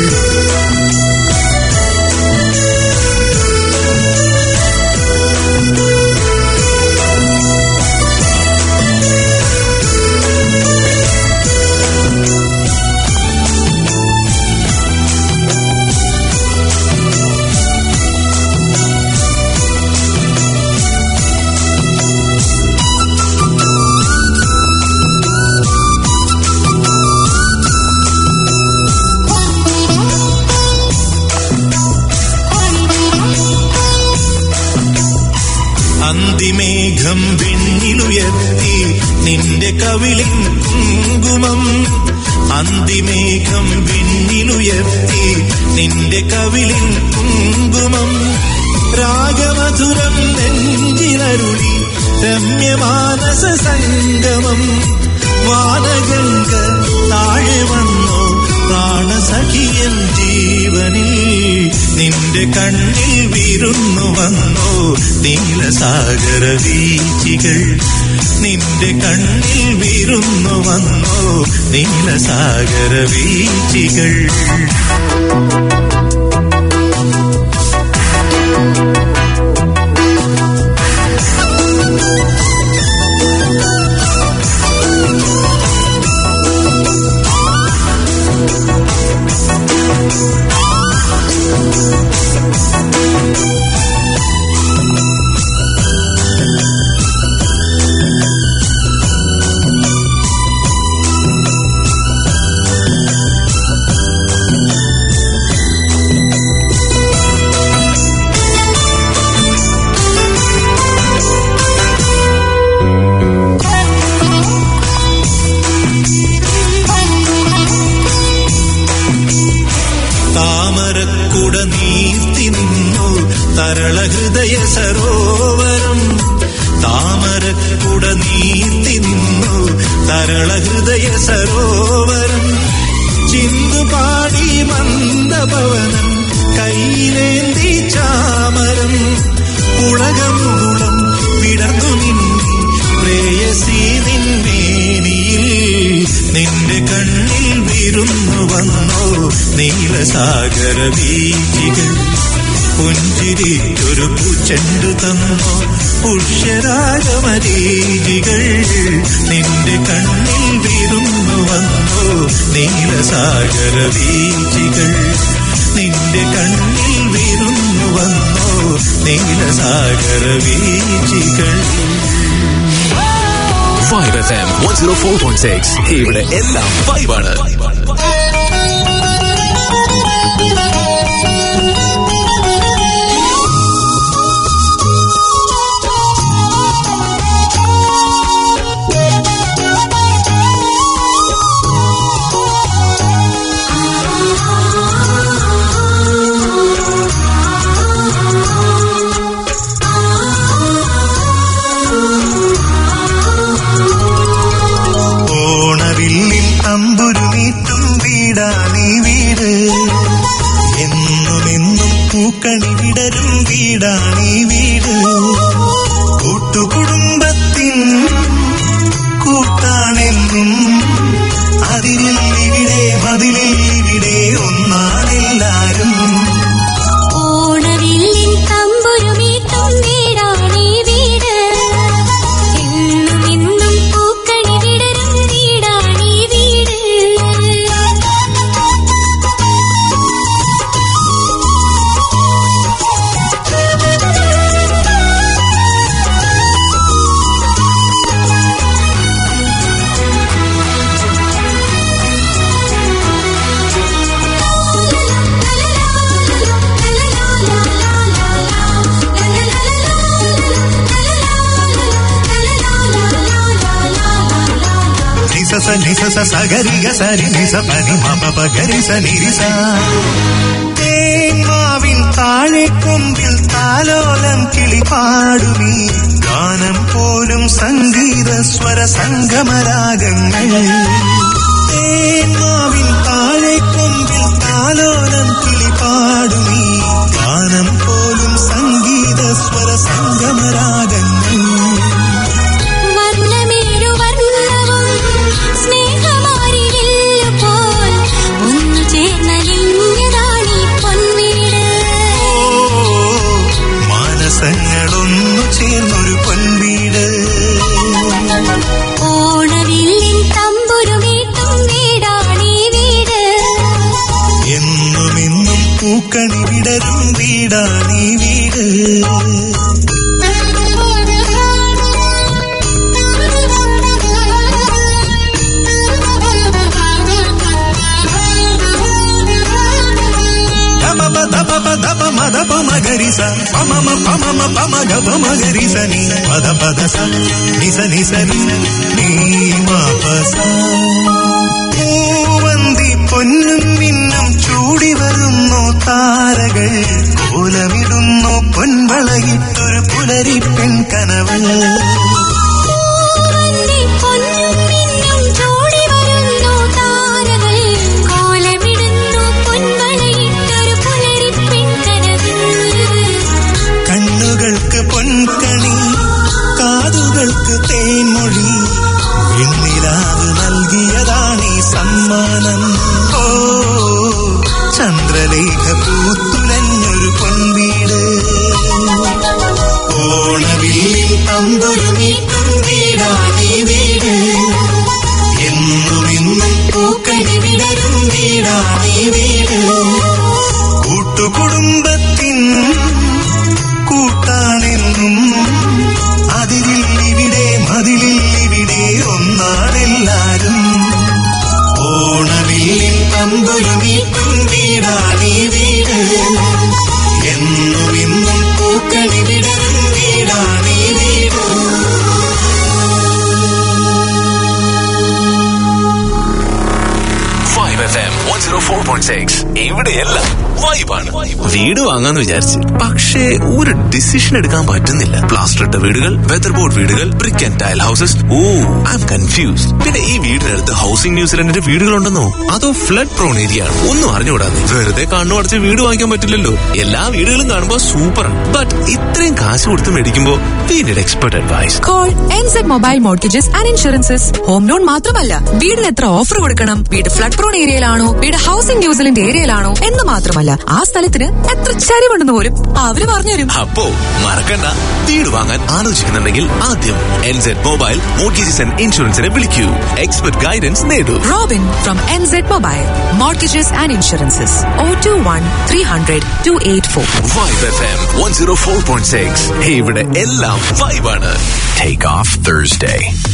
Speaker 11: അന്തിമേഘം വെണ്ണിലുയർത്തി നിന്റെ കവിളിൻ കുങ്കുമം അന്തിമേഘം വെണ്ണിലുയർത്തി നിന്റെ കവിളിൻ കുങ്കുമം രാഗമധുരം നെഞ്ചിലരുളി രമ്യമാനസ സംഗമം വാനഗംഗ താഴെ വന്നോ പ്രാണസഖിയൻ ജീവനിൽ നിന്റെ കണ്ണിൽ വിരുന്നു വന്നോ നീലസാഗര വീഴ്ചകൾ നിന്റെ കണ്ണിൽ വിരുന്നു വന്നോ നീലസാഗര വീഴ്ചകൾ താമരക്കുട നീർത്തി നിന്നു തരള ഹൃദയ സരോവരം താമരക്കുട നീർത്തി നിന്നു തരള ഹൃദയ സരോവരം ചിന്തുപാടി മന്ദഭവനം കൈയിലേന്തി ചാമരം ഉളകമുകുളം വിടർന്നു നിന്നി പ്രേയസീ നിന്മേനിയിൽ നിന്റെ കണ്ണിൽ വിരുന്നു വന്നോ നീലസാഗര വീഴ്ചകൾ പുഞ്ചിരിക്കൊരു പൂച്ചെണ്ടു തന്നോ പുഷ്യരാഗമരീചികൾ നിന്റെ കണ്ണിൽ വിരുന്നു വന്നോ നീലസാഗര വീഴ്ചകൾ നിന്റെ കണ്ണിൽ വിരുന്നു വന്നോ നീലസാഗര വീഴ്ചകൾ
Speaker 1: vibe F M one zero four point six ഇവിടെ എല്ലാം വൈബാണ്
Speaker 11: ഓണവില്ലിൽ തമ്പുരു നീട്ടു സ നി സ സ സ ഗ രി ഗ സ രി നി സ പ നി മ പ പ ഗ രി സ നി രി സ തേന്മാവിൻ താഴെ കൊമ്പിൽ താലോലം കിളി പാടുമീ ഗാനം പോലും സംഗീത സ്വര സംഗമരാഗങ്ങൾ തേന്മാവിൻ താഴെ കൊമ്പിൽ താലോലം കിളി പാടുമീ ഗാനം പോലും സംഗീത സ്വര സംഗമരാഗങ്ങൾ
Speaker 3: വർണ്ണമേഴു വർണ്ണവും സ്നേഹമാരിവില്ലു പോൽ ഒന്നു ചേർന്നലിഞ്ഞതാണീ പൊൻവീട്
Speaker 11: മാനസങ്ങളൊന്നു ചേർന്നൊരു പൊൻവീട്
Speaker 3: ഓണവില്ലിൻ തമ്പുരുമീട്ടും വീടാണീ വീട്
Speaker 11: എന്നും ഇന്നും പൂക്കണി വിടരും വീടാണീ വീട് ధప ధప ధప మద పమ గరిస పమ పమ పమ గ పమ గరిస ని పద పద స నిస నిస ని നീ മാപസ പൂവന്തി പൊന്നും മിന്നും ചൂടി വരുന്നു താരകൾ കോലമിടുന്നു പൊൻവളയിട്ടൊരു പുലരി പെൺകനവ്
Speaker 3: പൂവന്തി പൊന്നും മിന്നും ചൂടി വരുന്നു താരകൾ കോലമിടുന്നു പൊൻവളയിട്ടൊരു പുലരിപ്പെൺകനവ്
Speaker 11: കണ്ണുകൾക്ക് പൊൻകണി കാതുകൾക്ക് തേൻമൊഴി വെണ്ണിലാവ് നൽകിയതാണീ സമ്മാനം ഓ ചന്ദ്രലേഖ പൂത്തുലഞ്ഞൊരു പൊൻവീട് ഓണവില്ലിൽ തമ്പുരുമീട്ടും വീടാണീ വീട് എന്നും ഇന്നും പൂക്കണി വിടരും വീടാണീ വീട് കൂട്ടുകുടുംബത്തിൻ കൂട്ടാണെന്നും അതിരിൽ ഇവിടെ മതിലിൽ ഇവിടെ ഒന്നാണെല്ലാരും ഓണവില്ലിൽ തമ്പുരുമീട്ടും വീടാണീ വീട് എന്നും ഇന്നും പൂക്കളി വിടരും വീടാണീ വീട്
Speaker 1: five F M one zero four point six ഇവിടെയെല്ലാം വൈബാണ് വീട് വാങ്ങാന്ന് വിചാരിച്ച് പക്ഷേ ഒരു ഡിസിഷൻ എടുക്കാൻ പറ്റുന്നില്ല പ്ലാസ്റ്റർ ഇട്ട വീടുകൾ വെതർ ബോർഡ് വീടുകൾ brick and tile houses oh I am confused പിന്നെ ഈ വീടിനടുത്ത് ഹൗസിംഗ് ന്യൂസിലൻഡിന്റെ വീടുകളുണ്ടെന്നോ അതോ ഫ്ലഡ് പ്രോൺ ഏരിയ ആണ് ഒന്നും അറിഞ്ഞുകൂടാതെ വെറുതെ കണ്ണു അടച്ച് വീട് വാങ്ങിക്കാൻ പറ്റില്ലല്ലോ എല്ലാ വീടുകളും കാണുമ്പോൾ സൂപ്പറാണ് ബട്ട് ഇത്രയും കാശ് കൊടുത്ത് മേടിക്കുമ്പോ we need expert advice
Speaker 12: call NZ mobile mortgages and insurances home loan മാത്രമല്ല വീടിന് എത്ര ഓഫർ കൊടുക്കണം വീട് ഫ്ലഡ് പ്രോൺ ഏരിയയിലാണോ വീട് ഹൗസിംഗ് ന്യൂസിലൻഡ് ഏരിയയിലാണോ എന്ന് മാത്രമല്ല ആ സ്ഥലത്തിന് എത്ര ചരിവുണ്ടെന്ന് പോലും അവര് പറഞ്ഞുതരും
Speaker 1: അപ്പോ മറക്കണ്ട വീട് വാങ്ങാൻ ആലോചിക്കുന്നുണ്ടെങ്കിൽ ആദ്യം എൻസെഡ് മൊബൈൽ മോർഗേജസ് ആൻഡ് ഇൻഷുറൻസിനെ വിളിക്കൂ എക്സ്പെർട്ട് ഗൈഡൻസ് നേടൂ
Speaker 12: Robin from NZ mobile mortgages and insurances O two one three hundred two eight four
Speaker 1: vibe F M one zero four point six ഇവിടെ എല്ലാം വൈബാണ് take off Thursday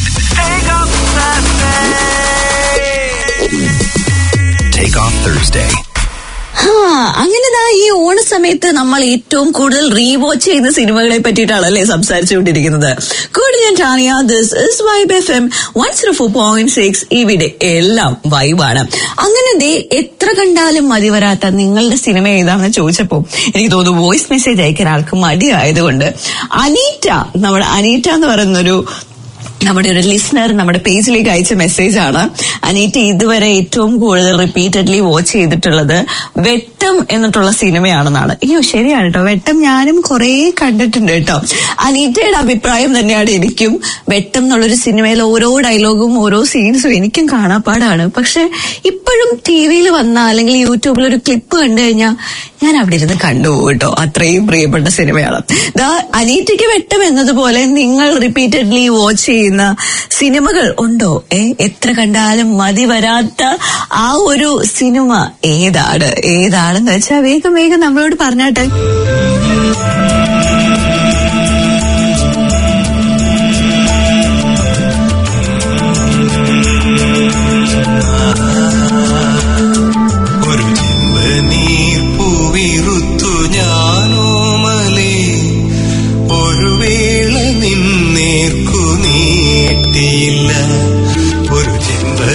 Speaker 1: take off Thursday
Speaker 2: ആ, അങ്ങനെ ദാ ഈ ഓണ സമയത്ത് നമ്മൾ ഏറ്റവും കൂടുതൽ റീവാച്ച് ചെയ്യുന്ന സിനിമകളെ പറ്റിയിട്ടാണല്ലേ സംസാരിച്ചുകൊണ്ടിരിക്കുന്നത് കൂടുതൽ ഞാൻ Tania this is vibe F M one zero four point six ഇവിടെ എല്ലാം വൈബാണ് അങ്ങനെ ദേ എത്ര കണ്ടാലും മതി വരാത്ത നിങ്ങളുടെ സിനിമ ഏതാണെന്ന് ചോദിച്ചപ്പോ എനിക്ക് തോന്നുന്നു വോയിസ് മെസ്സേജ് അയക്കാൻ ആൾക്ക് മടിയായതുകൊണ്ട് അനീറ്റ നമ്മുടെ അനീറ്റ എന്ന് പറയുന്നൊരു നമ്മുടെ ഒരു ലിസണർ നമ്മുടെ പേജിലേക്ക് അയച്ച മെസ്സേജ് ആണ് അനീറ്റ് ഇതുവരെ ഏറ്റവും കൂടുതൽ റിപ്പീറ്റഡ്ലി വാച്ച് ചെയ്തിട്ടുള്ളത് വെട്ടം എന്നിട്ടുള്ള സിനിമയാണെന്നാണ് അയ്യോ ശരിയാണ് കേട്ടോ വെട്ടം ഞാനും കുറേ കണ്ടിട്ടുണ്ട് കേട്ടോ അനീറ്റയുടെ അഭിപ്രായം തന്നെയാണ് എനിക്കും വെട്ടം എന്നുള്ളൊരു സിനിമയിൽ ഓരോ ഡയലോഗും ഓരോ സീൻസും എനിക്കും കാണാപ്പാടാണ് പക്ഷെ ഇപ്പോഴും ടി വിയിൽ വന്ന അല്ലെങ്കിൽ യൂട്യൂബിൽ ഒരു ക്ലിപ്പ് കണ്ടു കഴിഞ്ഞാൽ ഞാൻ അവിടെ ഇരുന്ന് കണ്ടുപോകും കേട്ടോ അത്രയും പ്രിയപ്പെട്ട സിനിമയാണ് ദാ അനീറ്റയ്ക്ക് വെട്ടം എന്നതുപോലെ നിങ്ങൾ റിപ്പീറ്റഡ്ലി വാച്ച് ചെയ്യുന്ന സിനിമകൾ ഉണ്ടോ ഏ എത്ര കണ്ടാലും മതി വരാത്ത ആ ഒരു സിനിമ ഏതാണ് ഏതാണെന്ന് വെച്ചാൽ വേഗം വേഗം നമ്മളോട് പറഞ്ഞാട്ടെ
Speaker 11: ഒരു ചെമ്പനീർ പൂവിറുത്തു ഞാനോമലേ ഒരു വേള നിന്നേർക്കു നീട്ടിയില്ല ഒരു ചെമ്പ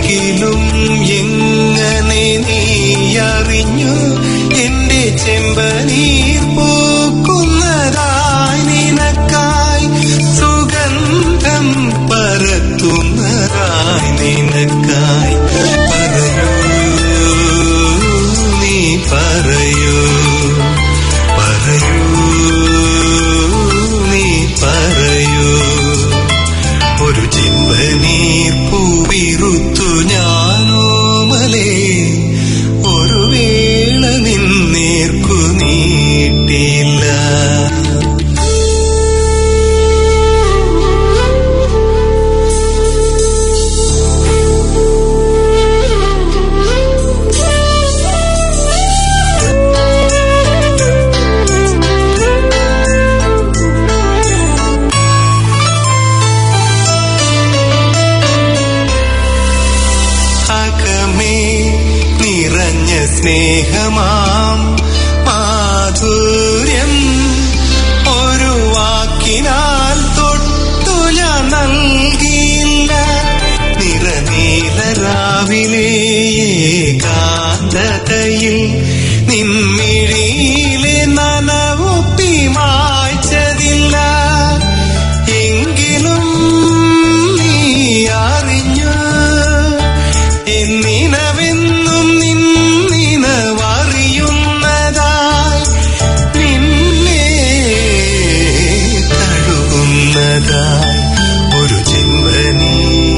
Speaker 4: എങ്കിലും എങ്ങനെ നീ അറിഞ്ഞു എന്റെ ചെമ്പനീർ പൂക്കുന്നതായി നിനക്കായി സുഗന്ധം പരത്തുന്നതായി നിനക്കായി പറയൂ നീ പറയൂ പറയൂ നീ പറയൂ ഒരു ചിമ്പനീർ പൂവിറുത്തു ഞാനോമലേ ഒരു വേള നിന്നേർക്കു നീട്ടില്ല അകമേ നിറഞ്ഞ സ്നേഹമാം മാധുര്യം ഒരു വാക്കിനാൽ തൊട്ടു ഞാൻ നൽകിയില്ല നിറനീലരാവിലെ കാന്തതയിൽ നിൻമിഴിയിലെ നനവൊപ്പി മായ്ച്ചതില്ല എങ്കിലും നീ അറിഞ്ഞു എന്നിനവെന്നും നിന്നിനവറിയുന്നതായി നിന്നെ തഴുകുന്നതായി ഒരു ചിമ്പനീ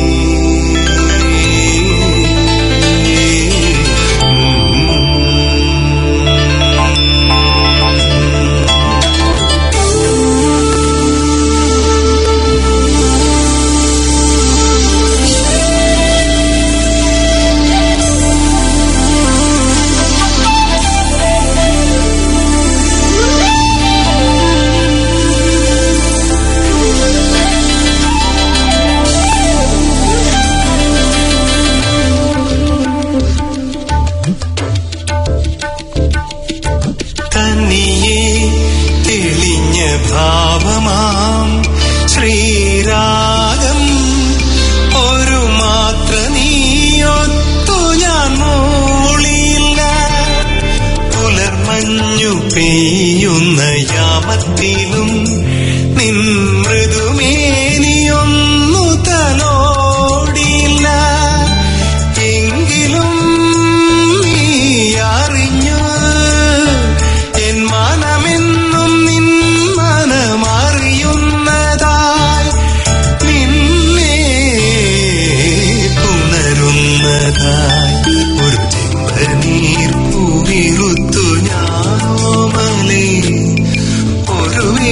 Speaker 4: തന്നിയെ തെളിഞ്ഞ ഭാവമാം ശ്രീരാഗം ഒരു മാത്ര നീയൊത്തു ഞാൻ മൂളിയില്ല പുലർമഞ്ഞു പെയ്യുന്ന യാമത്തിലും നിൻ മൃദുമേനിയൊന്നു തലോടിയില്ല എങ്കിലും നീ അറിഞ്ഞു എൻ മനമെന്നും നിൻ മനമറിയുന്നതായി നിന്നെ പുണരുന്നതായി ഒരു ചെമ്പനീർ പൂവിറുത്തു ഞാനോമലേ ഒരു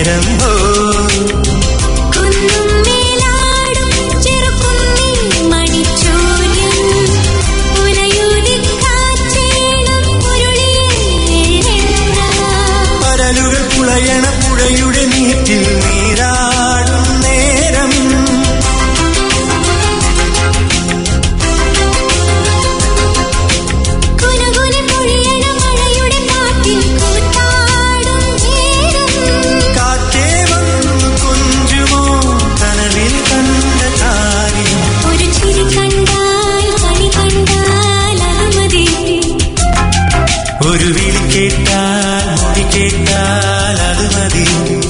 Speaker 4: നേരം ഓ
Speaker 3: കുന്നും മേലാടും ചെറുകുന്നിൽ മണിച്ചൂര്യൻ ഉലയൂതിക്കാറ്റേണം ഉരുളിയേഴെണ്ണ
Speaker 4: പരലുകൾ പുളയണ പുഴയുടെ നീറ്റിൽ നീരാടും നേരം
Speaker 3: കുനുകുനി പൊഴിയണ മഴയുടെ കാറ്റിൽ കൂത്താടും നേരം
Speaker 4: കാറ്റേ വന്നു കൊഞ്ചുമോ കനവിൽ കണ്ട കാര്യം
Speaker 3: ഒരു ചിരി കണ്ടാൽ കണി കണ്ടാൽ അത് മതി
Speaker 4: ഒരു വിളി കേട്ടാൽ മൊഴി കേട്ടാൽ അത് മതി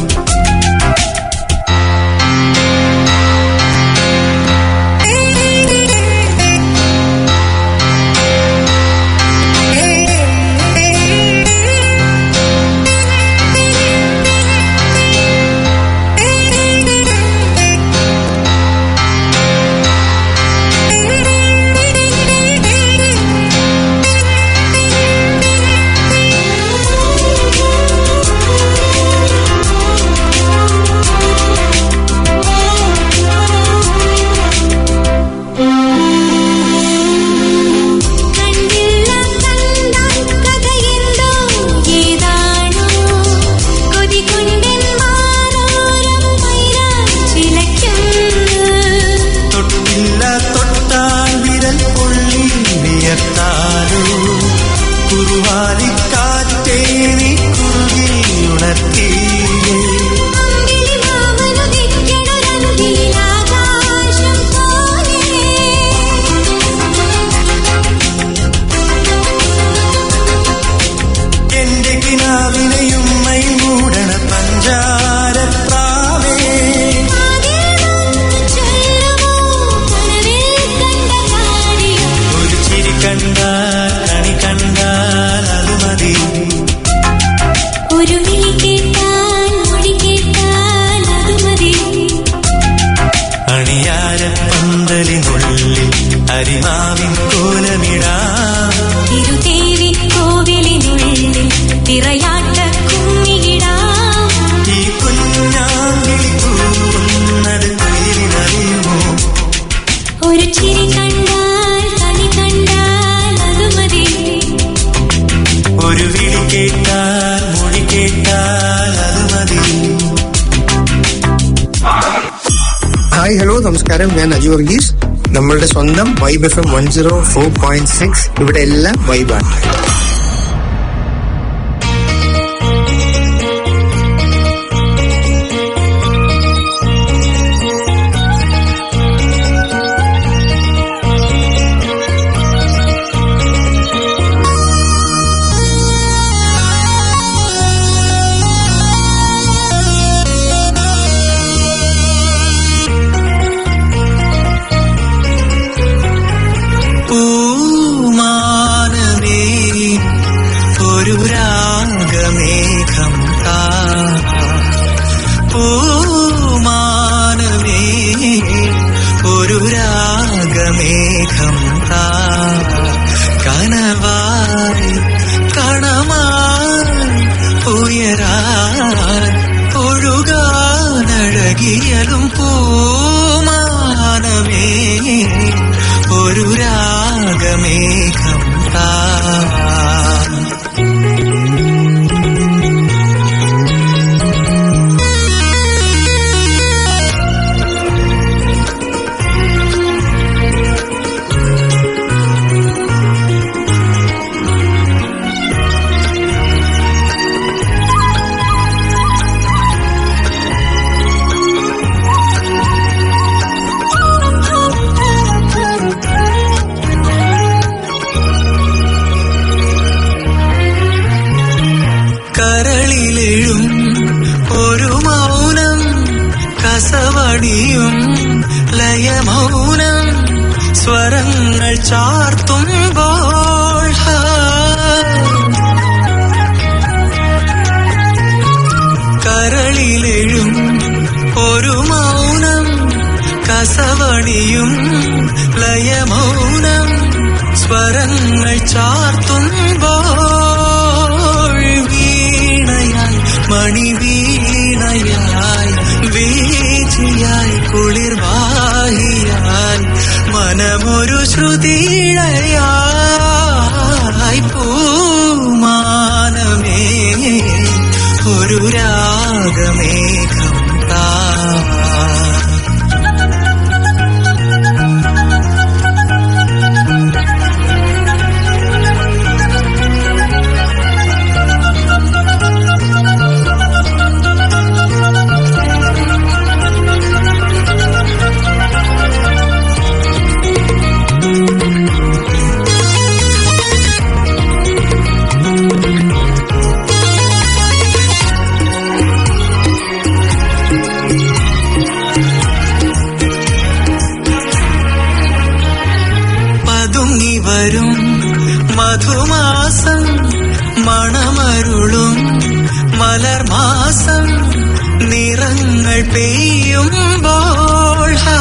Speaker 3: കണ്ടില്ല കണ്ടാൽ കഥയെന്തോ ഏതാണോ കൊതി കൊണ്ടെൻ മാറോരം മൈരാച്ചിലയ്ക്കുന്നു
Speaker 4: തൊട്ടില്ല തൊട്ടാൽ വിരൽ പൊള്ളി വിയർത്താലോ കുറുവാലിക്കാറ്റേ നീ കുറുകിൽ ഉണർത്തിയേ
Speaker 3: അമ്പിളി മാമനുദിക്കണൊരന്തിയിലാകാശം പോലെ
Speaker 4: എന്റെ കിനാവിനെയും മൈ മൂടണ പഞ്ചാരപ്രാവേ ഒരു ചിരി കണ്ടാൽ കണി കണ്ടാൽ അത് മതി
Speaker 3: ഒരു വിളി കേട്ടാൽ മൊഴി കേട്ടാൽ അത് മതി
Speaker 4: അണിയാരപ്പന്തലിനുള്ളിൽ അരിമാവിൻ കോലമിടാം
Speaker 3: തിരുതേവി കോവിലിനുള്ളിൽ തിറയാട്ട കുമ്മിയിടാം
Speaker 4: ഈ കുഞ്ഞാങ്കിളി കൂവുന്നത് കുയിലിനറിയുമോ
Speaker 3: ഒരു ചിരി കണ്ടാൽ കണി കണ്ടാൽ അത് മതി
Speaker 4: ഒരു വിളി കേട്ടാൽ മൊഴി കേട്ടാൽ അത് മതി
Speaker 13: ഹായ് ഹലോ നമസ്കാരം ഞാൻ അജു വർഗീസ് നമ്മളുടെ സ്വന്തം vibe F M one zero four point six ഇവിടെ എല്ലാം വൈബാണ്
Speaker 4: പൂമാനമേ ഒരു രാഗമേഘം താ പൂമാനമേ ഒരു രാഗമേഘം താ കനവായി കണമായി ഉയരാൻ ഒഴുകാനഴകിയലും പൂമാനമേ ഒരു രാഗമേഘം താ കരളിലെഴും ഒരു മൗനം കസവടിയും ലയമൗനം സ്വരങ്ങൾ ചാർത്തുമ്പോൾ ഹാ. കരളിലെഴും ഒരു മൗനം കസവണിയും ലയമൗനം സ്വരങ്ങൾ ചാർത്തുമ്പോൾ വീണയായി മണിവീണയായി
Speaker 6: കുളിർവാഹിയായി മനമൊരു ശ്രുതിഴയായി പൂമാനമേ ഒരു രാഗമേഘം താ പതുങ്ങി വരും മധുമാസം മണമരുളും മലർമാസം നിറങ്ങൾ പെയ്യുമ്പോൾ ഹാ.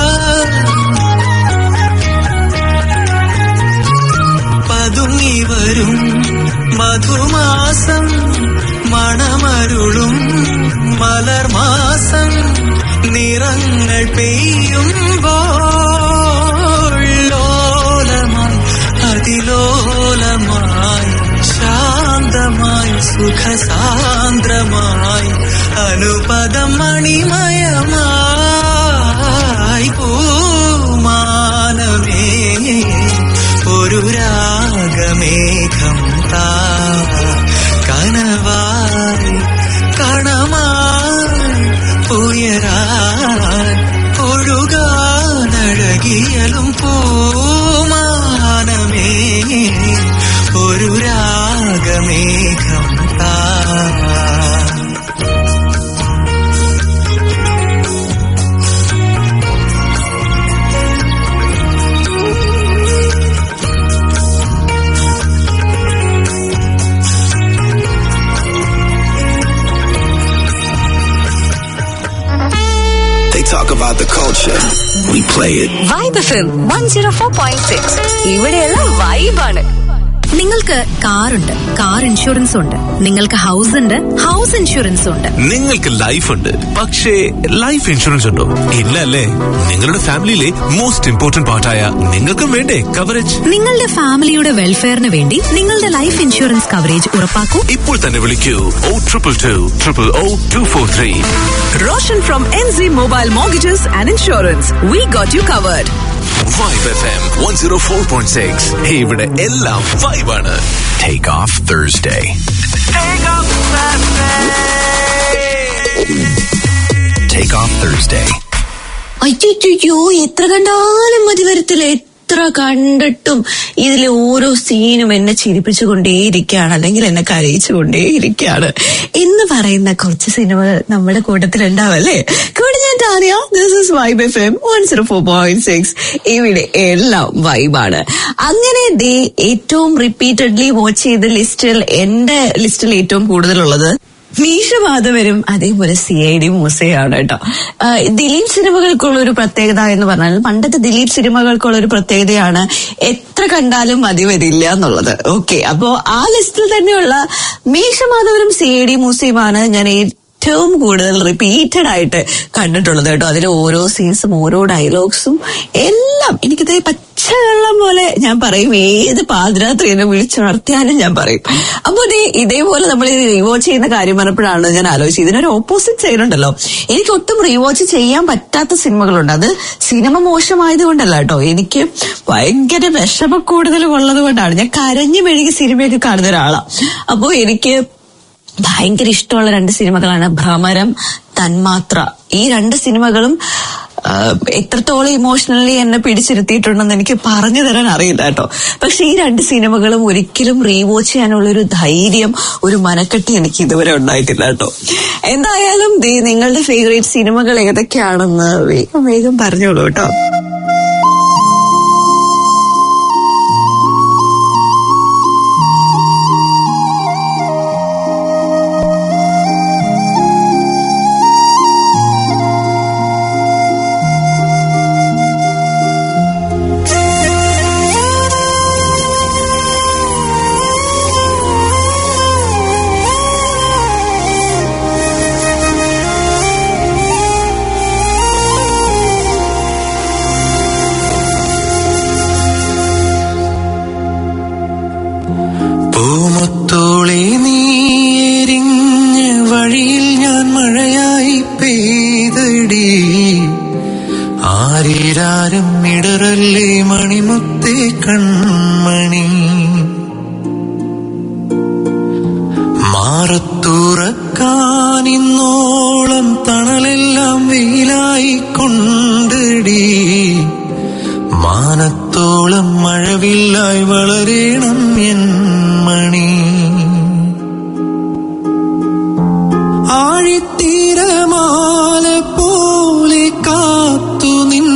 Speaker 6: പതുങ്ങി വരും മധുമാസം മണമരുളും മലർമാസം നിറങ്ങൾ പെയ്യുമ്പോൾ ലോലമായി അതിലോലമായി ശാന്തമായി സുഖസാന്ദ്രമായി അനുപദം മണിമയമായി പൂമാനമേ ഒരു രാഗമേഘം താ കനവായി കണമായി ഉയരാൻ ഒഴുകാനഴകിയലും പൂമാനമേ ഒരു രാഗമേഘം താ
Speaker 14: They talk about the culture. We play it.
Speaker 8: Vibe F M one zero four point six ഇവിടെയെല്ലാം വൈബാണ്
Speaker 7: നിങ്ങൾക്ക് കാറുണ്ട് കാർ ഇൻഷുറൻസ് ഉണ്ട് നിങ്ങൾക്ക് ഹൗസ് ഉണ്ട് ഹൗസ് ഇൻഷുറൻസ് ഉണ്ട്
Speaker 1: നിങ്ങൾക്ക് ലൈഫ് ഉണ്ട് പക്ഷേ ലൈഫ് ഇൻഷുറൻസ് ഉണ്ടോ ഇല്ല അല്ലേ നിങ്ങളുടെ ഫാമിലിയിലെ മോസ്റ്റ് ഇമ്പോർട്ടന്റ് പാർട്ടായ നിങ്ങൾക്കും വേണ്ടേ കവറേജ്
Speaker 7: നിങ്ങളുടെ ഫാമിലിയുടെ വെൽഫെയറിന് വേണ്ടി നിങ്ങളുടെ ലൈഫ് ഇൻഷുറൻസ് കവറേജ് ഉറപ്പാക്കൂ
Speaker 1: ഇപ്പോൾ തന്നെ വിളിക്കൂ O triple two triple O two four three
Speaker 12: Roshan from NZ Mobile Mortgages and Insurance. We got you covered.
Speaker 1: Vibe F M one zero four point six ഇവിടെ എല്ലാം വൈബാണ്
Speaker 14: Take off Thursday. Take off Thursday.
Speaker 2: അയ്യോ എത്ര കണ്ടാലും മതി വരത്തില്ല എത്ര കണ്ടിട്ടും ഇതിലെ ഓരോ സീനും എന്നെ ചിരിപ്പിച്ചുകൊണ്ടേയിരിക്കുകയാണ് അല്ലെങ്കിൽ എന്നെ കരയിച്ചുകൊണ്ടേയിരിക്കുകയാണ് എന്ന് പറയുന്ന കുറച്ച് സിനിമകൾ നമ്മുടെ കൂട്ടത്തിൽ ഉണ്ടാവല്ലേ കൂടെ ഞാൻ Tania this is vibe F M one zero four point six ഇവിടെ എല്ലാം വൈബാണ് അങ്ങനെ ദേ ഏറ്റവും റിപ്പീറ്റഡ്ലി വാച്ച് ചെയ്ത ലിസ്റ്റിൽ എന്റെ ലിസ്റ്റിൽ ഏറ്റവും കൂടുതലുള്ളത് മീശവാദവരും അതേപോലെ സി ഐ ഡി മൂസയാണ് കേട്ടോ ആ, ദിലീപ് സിനിമകൾക്കുള്ള ഒരു പ്രത്യേകത എന്ന് പറഞ്ഞാൽ പണ്ടത്തെ ദിലീപ് സിനിമകൾക്കുള്ള ഒരു പ്രത്യേകതയാണ് എത്ര കണ്ടാലും മതി വരില്ല എന്നുള്ളത് ഓക്കെ അപ്പോ ആ ലിസ്റ്റിൽ തന്നെയുള്ള മീശമാധവരും സി ഐ ഡി മൂസയുമാണ് ഞാൻ ഏറ്റവും കൂടുതൽ റിപ്പീറ്റഡ് ആയിട്ട് കണ്ടിട്ടുള്ളത് കേട്ടോ അതിലെ ഓരോ സീൻസും ഓരോ ഡയലോഗ്സും എല്ലാം എനിക്കിത് പച്ചവെള്ളം പോലെ ഞാൻ പറയും ഏത് പാതിരാത്രി എന്നെ വിളിച്ചുണർത്തിയാലും ഞാൻ പറയും അപ്പൊ ദേ ഇതേപോലെ നമ്മൾ ഇത് റീവാച്ച് ചെയ്യുന്ന കാര്യം പറഞ്ഞപ്പോഴാണ് ഞാൻ ആലോചിച്ചത് ഇതിനൊരു ഓപ്പോസിറ്റ് സൈഡ് ഉണ്ടല്ലോ എനിക്ക് ഒട്ടും റീവാച്ച് ചെയ്യാൻ പറ്റാത്ത സിനിമകളുണ്ട് അത് സിനിമ മോശമായത് കൊണ്ടല്ല കേട്ടോ എനിക്ക് ഭയങ്കര വിഷമ കൂടുതലും ഉള്ളത് കൊണ്ടാണ് ഞാൻ കരഞ്ഞു മെഴുകി സിനിമയൊക്കെ കാണുന്ന ഒരാളാണ് അപ്പോ എനിക്ക് ഭയങ്കര ഇഷ്ടമുള്ള രണ്ട് സിനിമകളാണ് ഭ്രമരം തന്മാത്ര ഈ രണ്ട് സിനിമകളും ആ, എത്രത്തോളം ഇമോഷണലി എന്നെ പിടിച്ചിരുത്തിയിട്ടുണ്ടെന്ന് എനിക്ക് പറഞ്ഞു തരാൻ അറിയില്ല കേട്ടോ പക്ഷെ ഈ രണ്ട് സിനിമകളും ഒരിക്കലും റീവോച്ച് ചെയ്യാനുള്ള ഒരു ധൈര്യം ഒരു മനക്കെട്ടി എനിക്ക് ഇതുവരെ ഉണ്ടായിട്ടില്ല കേട്ടോ എന്തായാലും ദേ നിങ്ങളുടെ ഫേവറേറ്റ് സിനിമകൾ ഏതൊക്കെയാണെന്ന് വേഗം വേഗം പറഞ്ഞോളൂ കേട്ടോ
Speaker 6: മഴയായി പെയ്തടി ആരീരാരും ഇടറല്ലേ മണിമുത്തേ കൺമണി മാറത്തുറക്കാനിന്നോളം തണലെല്ലാം വെയിലായി കൊണ്ടടി മാനത്തോളം മഴവില്ലായി വളരേണം എൻ മണി ആഴിത്തീരമാല പോലെ കാത്തു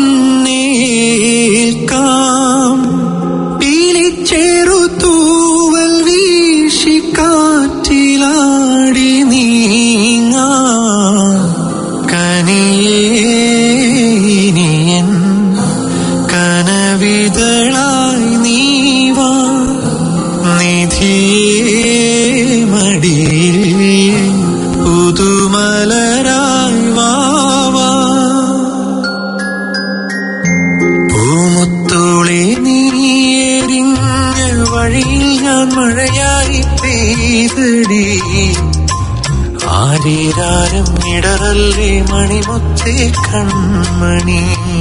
Speaker 6: നിന്നേൽക്കാം പീലിച്ചേറു തൂവൽ വീശി കാറ്റിലാടി നീങ്ങാ കനിയേനിയൻ കനവിതളായി നീവാ നിധിയേ മടിയിൽ പുതുമലരായി വാവാ പൂമുത്തോളെ നീയെരിഞ്ഞ വഴിയിൽ ഞാൻ മഴയായി പെയ്തടി ആരീരാരം ഇടറല്ലേ മണിമുത്തേ കൺമണി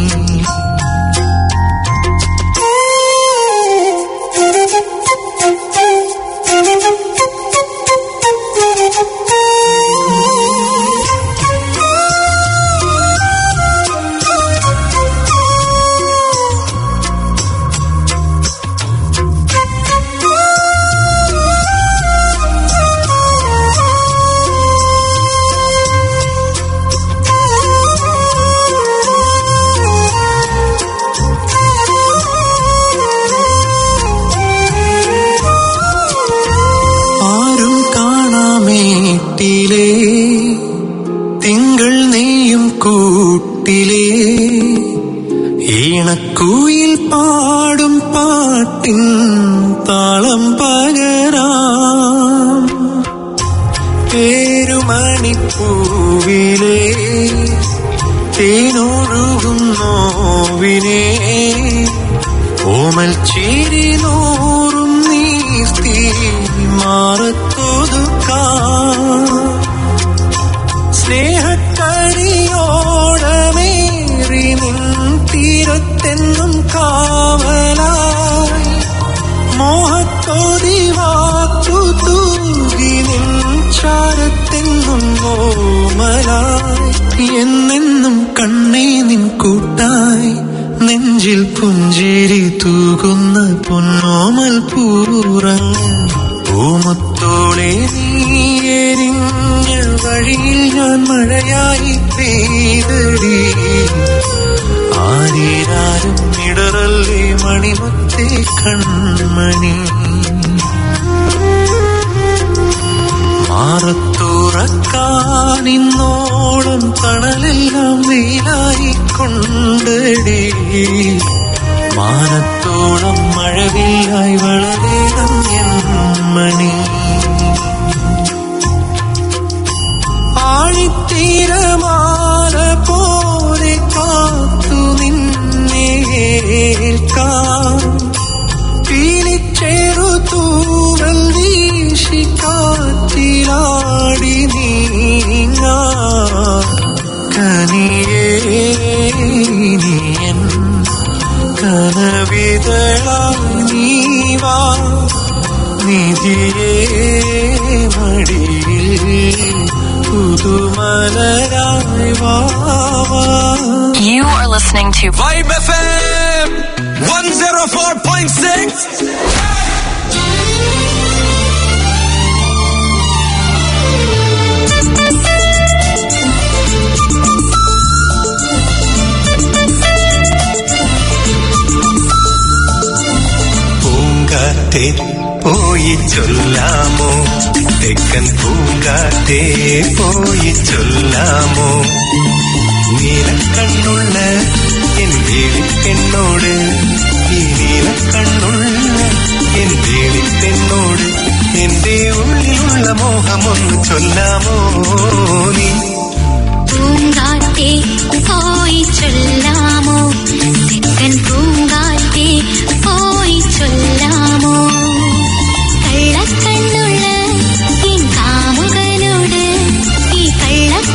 Speaker 6: ആരും കാണാമേട്ടിലേ തിങ്കൾ നെയ്യും കൂട്ടിലേ ഈണക്കൂയിൽ പാടും പാട്ടിൻ താളം പകരാം പേരുമണിപ്പൂവിലേ തേനൊഴുകും നോവിനെ ഓമൽ ചിരി നൂറും നീസ്തി മാറത്തൊതുക്കാം സ്നേഹക്കടിയോടമേറി നിൻ തീരത്തെന്നും കാവലായി മോഹത്തോതി വാക്കു തൂകി നിൻ ചാരത്തെന്നും ഓമലായി എന്നെന്നും കണ്ണേ നിൻ കൂട്ടായി നെഞ്ചിൽ പുഞ്ചിരി തൂകുന്ന പൊന്നോമൽ പൂറങ്ങ് പൂമുത്തോളെ നീയെരിഞ്ഞ വഴിയിൽ ഞാൻ മഴയായി പെയ്തടി ആരീരാരും ഇടറല്ലേ മണിമുത്തേ കൺമണി മാറത്തുറക്കാനിന്നോളം തണലെല്ലാം വെയിലായി കൊണ്ടടി മാനത്തോളം മഴവില്ലായി വളരേണം എൻ മണി ആഴിത്തീരമാല പോലെ കാത്തു നിന്നേൽക്കാം പീലിച്ചേറു തൂവൽ വീശി കാറ്റിലാടി നീങ്ങാ കനിയേനിയൻ കനവിതളായി നീവാ നിധിയേ മടിയിൽ പുതുമലരായി വാവാ
Speaker 5: You are listening to
Speaker 15: Vibe FM 104.6.
Speaker 6: പൂങ്കാറ്റെ പോയി ചൊല്ലാമോ തെക്കൻ പൂങ്കാറ്റെ പോയി ചൊല്ലാമോ നീലക്കണ്ണുള്ള എൻ വേളിപ്പെണ്ണോട് ഈ നീലക്കണ്ണുള്ള എൻ വേളിപ്പെണ്ണോട് എന്റെ ഉള്ളിലുള്ള മോഹമൊന്ന് ചൊല്ലാമോ നീ
Speaker 3: പൂങ്കാറ്റേ പോയി ചൊല്ലാമോ തെക്കൻ പൂങ്കാറ്റേ പോയി ചൊല്ലാമോ കള്ളക്കണ്ണുള്ള എൻ കാമുകനോട് ഈ കള്ളക്കണ്ണുള്ള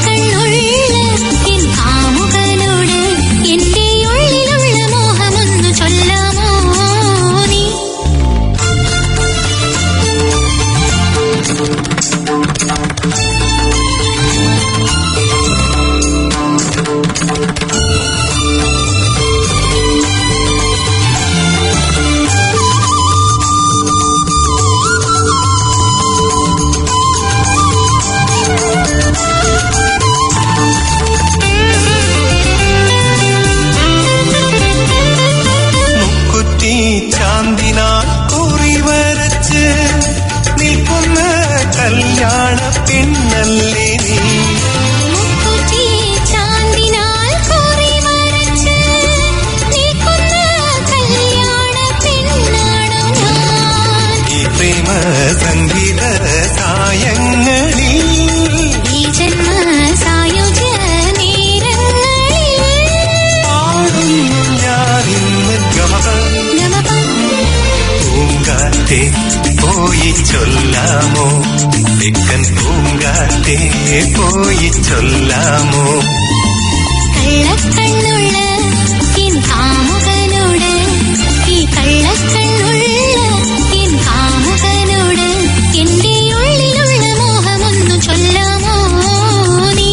Speaker 6: തെക്കൻ പൂങ്കാറ്റേ പോയി ചൊല്ലാമോ
Speaker 3: കള്ളക്കണ്ണുള്ള എൻ കാമുകനോട് ഈ കള്ളക്കണ്ണുള്ള എൻ കാമുകനോട് എന്റെ ഉള്ളിലുള്ള മോഹമൊന്നു ചൊല്ലാമോ നീ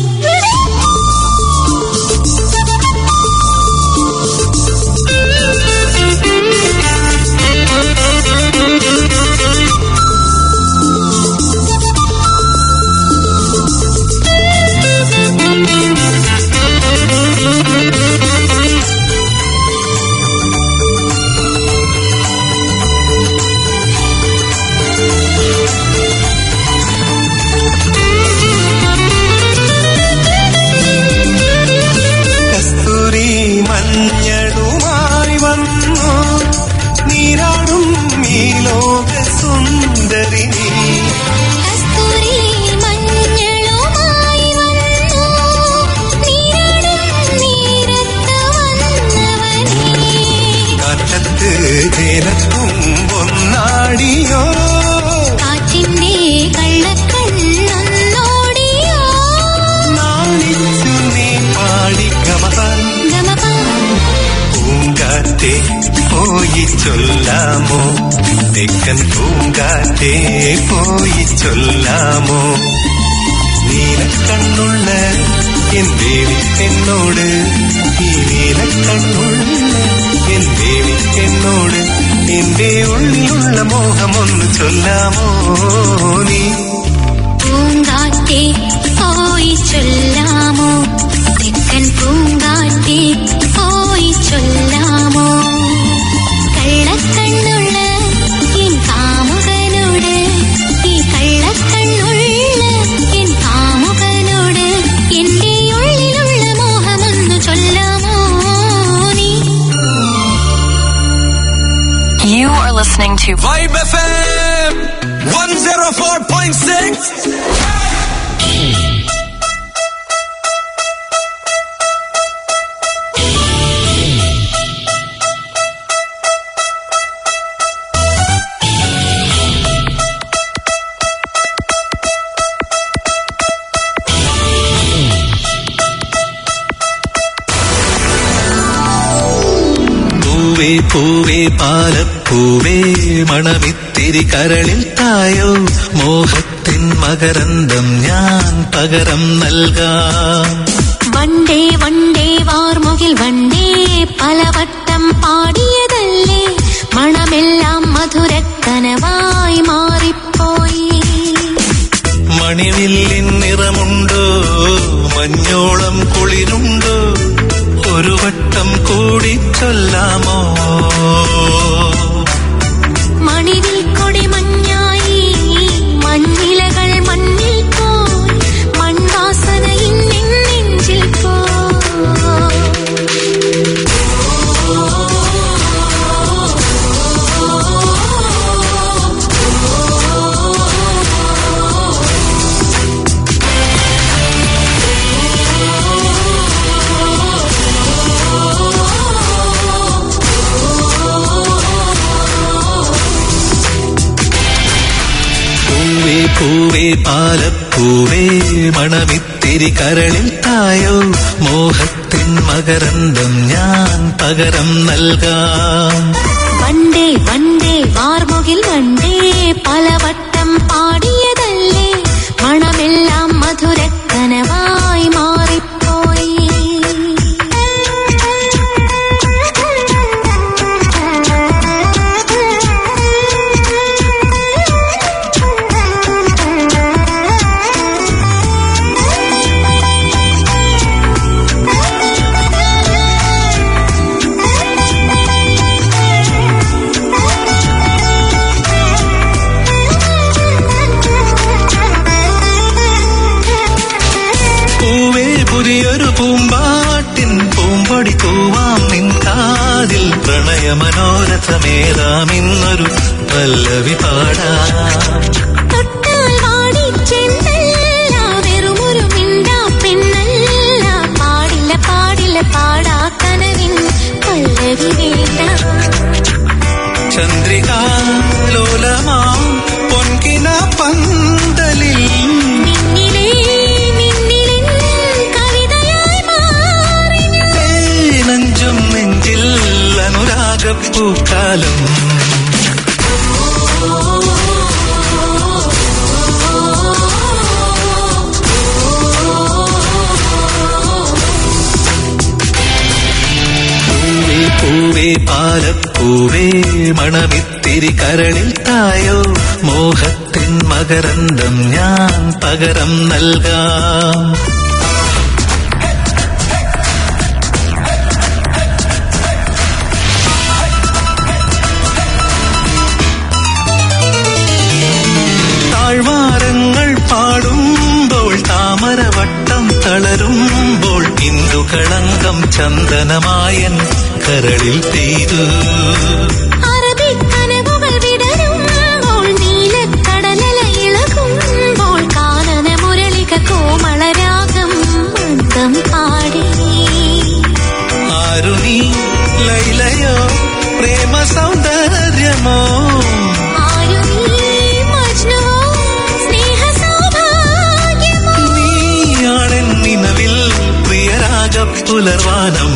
Speaker 6: കസ്തൂരി മഞ്ഞളുമായി വന്നു നീരാടും ഈ ലോക സുന്ദരിനി
Speaker 3: കസ്തൂരി മഞ്ഞളുമായി വന്നു നീരാടും നീരത്ത് വന്നവനേ
Speaker 6: കാറ്റത്ത് ചേലത്തും ഒന്നാടിയോ
Speaker 3: കാറ്റിന്റെ കള്ളക്കണ്ണൊന്നോടിയോ
Speaker 6: നാണിച്ചു നീ പാടി ഗമഹാൻ
Speaker 3: ഗമപാ
Speaker 6: പൂങ്കാറ്റേ പോയി ചൊല്ലാമോ തെക്കൻ പൂങ്കാറ്റേ പോയി ചൊല്ലാമോ നീലക്കണ്ണുള്ള എൻ ദേവി എന്നോട് ഈ നീലക്കണ്ണുള്ള എൻ ദേവി എന്നോട് എന്റെ ഉള്ളിലുള്ള മോഹമൊന്ന് ചൊല്ലാമോ നീ
Speaker 3: പൂങ്കാറ്റേ പോയി ചൊല്ലാമോ തെക്കൻ പൂങ്കാറ്റേ പോയി ചൊല്ലാമോ കള്ളക്കണ്ണുള്ള എൻ കാമുകനോട് ഈ കള്ളക്കണ്ണുള്ള എൻ കാമുകനോട് എന്റെ ഉള്ളിലുള്ള മോഹമൊന്നു ചൊല്ലാമോ നീ
Speaker 5: You are listening to
Speaker 15: Vibe FM 104.6.
Speaker 4: പൂവേ പൂവേ പാലപ്പൂവേ മണമിത്തിരി കരളിൽ തായോ മോഹത്തിൻ മകരന്തം ഞാൻ പകരം നൽകാം
Speaker 3: വണ്ടേ വണ്ടേ വാർമുകിൽ വണ്ടേ പലവട്ടം പാടിയതല്ലേ മണമെല്ലാം മധുരക്കനവായി മാറിപ്പോയി
Speaker 4: മണിവില്ലിൻ നിറമുണ്ടോ മഞ്ഞോളം കുളിരുണ്ടോ ഒരു വട്ടം കൂടി ചൊല്ലാമോ
Speaker 3: മണിവിൽ കൊടി മഞ്ഞായി മഞ്ഞിലകൾ മണ്ണിൽ പോയി മൺവാസന ഇന്നിൻ നെഞ്ചിൽ പോ
Speaker 4: പൂവേ പൂവേ പാലപ്പൂവേ മണമിത്തിരി കരളിൽ തായോ മോഹത്തിൻ മകരന്തം ഞാൻ പകരം നൽകാം
Speaker 3: വണ്ടേ വണ്ടേ വാർമുകിൽ വണ്ടേ പലവട്ടം പാടിയതല്ലേ മണമെല്ലാം മധുരക്കനവായി മാറിപ്പോയി
Speaker 4: പൂവേ പുതിയൊരു പൂമ്പാട്ടിൻ പൂമ്പൊടി തൂവാം നിൻ കാതിൽ പ്രണയമനോരഥമേറാം ഇന്നൊരു പല്ലവി പാടാം
Speaker 3: തൊട്ടാൽ വാടിച്ചെന്നല്ല വെറുമൊരു മിണ്ടാ പെണ്ണല്ല പാടില്ല പാടില്ല പാടാ കനവിൻ പല്ലവി വേണ്ട
Speaker 4: ചന്ദ്രികാലോലമാം പൊൻകിന പന്തൽ
Speaker 6: പൂക്കാലം പൂവേ പൂവേ പാലപ്പൂവേ മണമിത്തിരി കരളിൽ തായോ മോഹത്തിൻ മകരന്തം ഞാൻ പകരം നൽകാം താഴ്വാരങ്ങൾ പാടുമ്പോൾ താമരവട്ടം തളരുമ്പോൾ ഇന്ദുകളങ്കം ചന്ദനമായൻ കരളിൽ പെയ്തു
Speaker 3: അറബിക്കനവുകൾ വിടരുമ്പോൾ നീലക്കടലല ഇളകുമ്പോൾ കാനന മുരളിക കോമളരാഗം മന്ദം പാടി
Speaker 6: ആരു നീ ലൈലയോ പ്രേമ സൗന്ദര്യമോ
Speaker 3: ആരു നീ മജ്നുവോ സ്നേഹ സൗഭാഗ്യമോ
Speaker 6: നീയാണെൻ നിലവിൽ പ്രിയരാഗ പുലർവാനം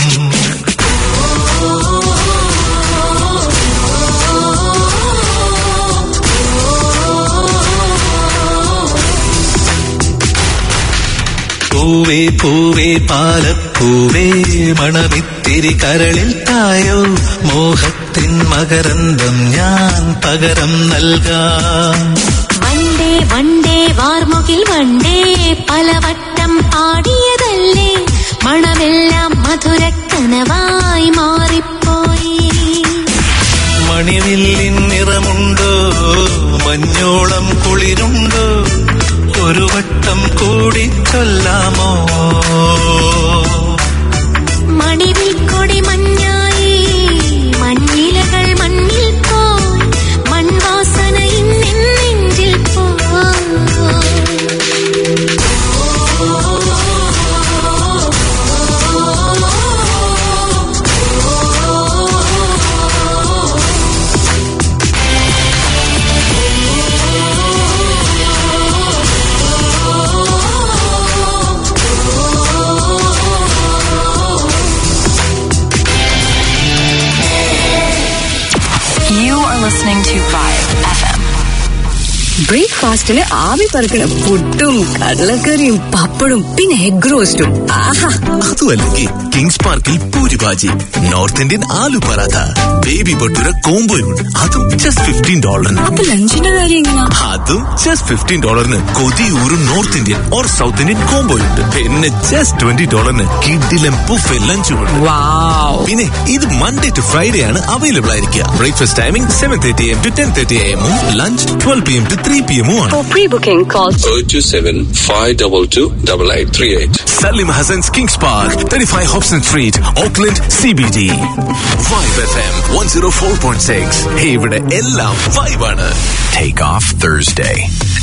Speaker 6: പൂവേ പൂവേ പാലപ്പൂവേ മണമിത്തിരി കരളിൽ തായോ മോഹത്തിൻ മകരന്തം ഞാൻ പകരം നൽകാം
Speaker 3: വണ്ടേ വണ്ടേ വാർമുകിൽ വണ്ടേ പലവട്ടം പാടിയതല്ലേ മണമെല്ലാം മധുരക്കനവായി മാറിപ്പോയി
Speaker 6: മണിവില്ലിൻ നിറമുണ്ടോ മഞ്ഞോളം കുളിരുണ്ടോ ഒരു വട്ടം കൂടി ചൊല്ലാമോ
Speaker 3: മണിവിൽ കൊടി മഞ്ഞായി മഞ്ഞിലകൾ മണ്ണിൽ പോയി മൺവാസന ഇന്നെൻ നെഞ്ചിൽ
Speaker 5: You are listening to Vibe FM.
Speaker 8: ബ്രേക്ക്ഫാസ്റ്റിന് ആവി പറക്കണ പുട്ടും കടലക്കറിയും പപ്പടും പിന്നെ എഗ് റോസ്റ്റും ആഹാ
Speaker 1: അതുമല്ലെങ്കിൽ കിങ്സ് പാർക്കിൽ puri bhaji north Indian aloo paratha baby bhatura കോംബോയും അതും ജസ്റ്റ് ഫിഫ്റ്റീൻ ഡോളറിന്
Speaker 8: അപ്പൊ ലഞ്ചിന്റെ കാര്യം എങ്ങനെയാ
Speaker 1: അതും ജസ്റ്റ് ഫിഫ്റ്റീൻ ഡോളറിന് കൊതിയൂറും north Indian or south Indian combo ഉണ്ട് പിന്നെ ജസ്റ്റ് ട്വന്റി ഡോളറിന് കിഡിലും ബുഫെ ലഞ്ചും ഉണ്ട് പിന്നെ ഇത് മൺഡേ ടു ഫ്രൈഡേ ആണ് അവൈലബിൾ ആയിരിക്കുക breakfast timing seven thirty M to ten thirty എമ്മും lunch twelve P M to three P എമ്മും ആണ്
Speaker 8: For pre-booking, call
Speaker 10: 027 522 8838.
Speaker 1: Salim Hassan's Kings Park, 35 Hobson Street, Auckland, CBD. Vibe FM 104.6. ഇവിടെ എല്ലാം vibe ആണ്.
Speaker 14: Take off Thursday.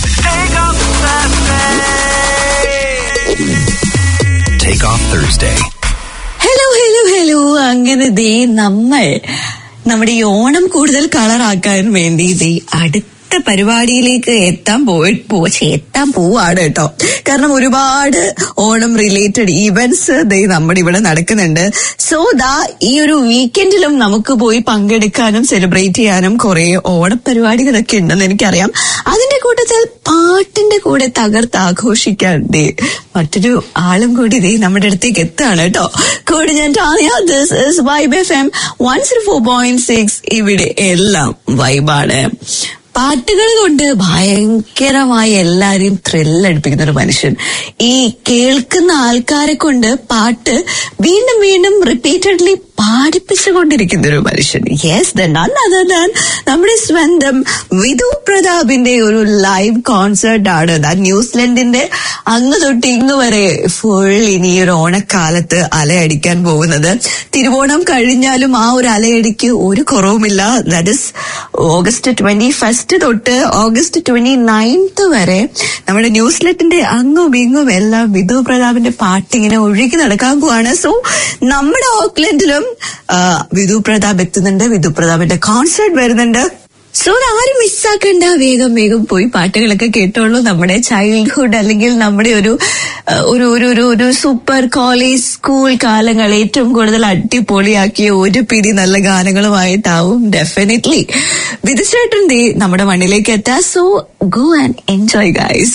Speaker 14: Take off Thursday.
Speaker 2: Hello hello hello അങ്ങനെ ദേ നമ്മൾ നമ്മുടെ ഈ ഓണം കൂടുതൽ കളറാക്കാൻ വേണ്ടി ദേ അടുത്ത പരിപാടിയിലേക്ക് എത്താൻ പോയി പോ ഛെ, എത്താൻ പോവാണ് കേട്ടോ കാരണം ഒരുപാട് ഓണം റിലേറ്റഡ് ഇവന്റ്സ് ദേ നമ്മുടെ ഇവിടെ നടക്കുന്നുണ്ട് സോ ദാ ഈ ഒരു വീക്കെൻഡിലും നമുക്ക് പോയി പങ്കെടുക്കാനും സെലിബ്രേറ്റ് ചെയ്യാനും കുറെ ഓണപരിപാടികളൊക്കെ ഉണ്ടെന്ന് എനിക്കറിയാം അതിന്റെ കൂട്ടത്തിൽ പാട്ടിന്റെ കൂടെ തകർത്ത് ആഘോഷിക്കാൻ ദേ മറ്റൊരു ആളും കൂടി ദേ നമ്മുടെ അടുത്തേക്ക് എത്തുകയാണ് കേട്ടോ കൂടി ഞാൻ Tania this is vibe F M one zero four point six ഇവിടെ എല്ലാം വൈബാണ് പാട്ടുകൾ കൊണ്ട് ഭയങ്കരമായി എല്ലാരെയും ത്രില്ലടിപ്പിക്കുന്ന ഒരു മനുഷ്യൻ ഈ കേൾക്കുന്ന ആൾക്കാരെ കൊണ്ട് പാട്ട് വീണ്ടും വീണ്ടും റിപ്പീറ്റഡ്ലി പാടിപ്പിച്ചുകൊണ്ടിരിക്കുന്ന ഒരു മനുഷ്യൻ yes then none other than നമ്മുടെ സ്വന്തം വിധു പ്രതാപിന്റെ ഒരു ലൈവ് കോൺസേർട്ട് ആണ് ദാ ന്യൂസിലൻഡിന്റെ അങ്ങ് തൊട്ട് ഇങ്ങ് വരെ ഫുൾ ഇനി ഈ ഒരു ഓണക്കാലത്ത് അലയടിക്കാൻ പോകുന്നത് തിരുവോണം കഴിഞ്ഞാലും ആ ഒരു അലയടിക്ക് ഒരു കുറവുമില്ല that is August twenty first തൊട്ട് ഓഗസ്റ്റ് ട്വന്റി നയൻത്ത് വരെ നമ്മുടെ ന്യൂസിലൻഡിന്റെ അങ്ങും ഇങ്ങും എല്ലാം വിധു പ്രതാപിന്റെ പാട്ട് ഇങ്ങനെ ഒഴുകി നടക്കാൻ പോവാണ് സോ നമ്മുടെ ഓക്ലൻഡിലും ആ, വിധു പ്രതാപ് എത്തുന്നുണ്ട് വിധു പ്രതാപിന്റെ കോൺസേർട്ട് വരുന്നുണ്ട് സോ ആരും മിസ്സാക്കണ്ട വേഗം വേഗം പോയി പാട്ടുകളൊക്കെ കേട്ടോളൂ നമ്മുടെ ചൈൽഡ്ഹുഡ് അല്ലെങ്കിൽ നമ്മുടെ ഒരു അഹ്, ഒരു ഒരു ഒരു ഒരു സൂപ്പർ കോളേജ് സ്കൂൾ കാലങ്ങൾ ഏറ്റവും കൂടുതൽ അടിപൊളിയാക്കിയ ഒരു പിടി നല്ല ഗാനങ്ങളുമായിട്ടാവും ഡെഫിനറ്റ്ലി വിധിച്ചേട്ടൻ ദേ നമ്മുടെ മണ്ണിലേക്ക് എത്താം so go and enjoy guys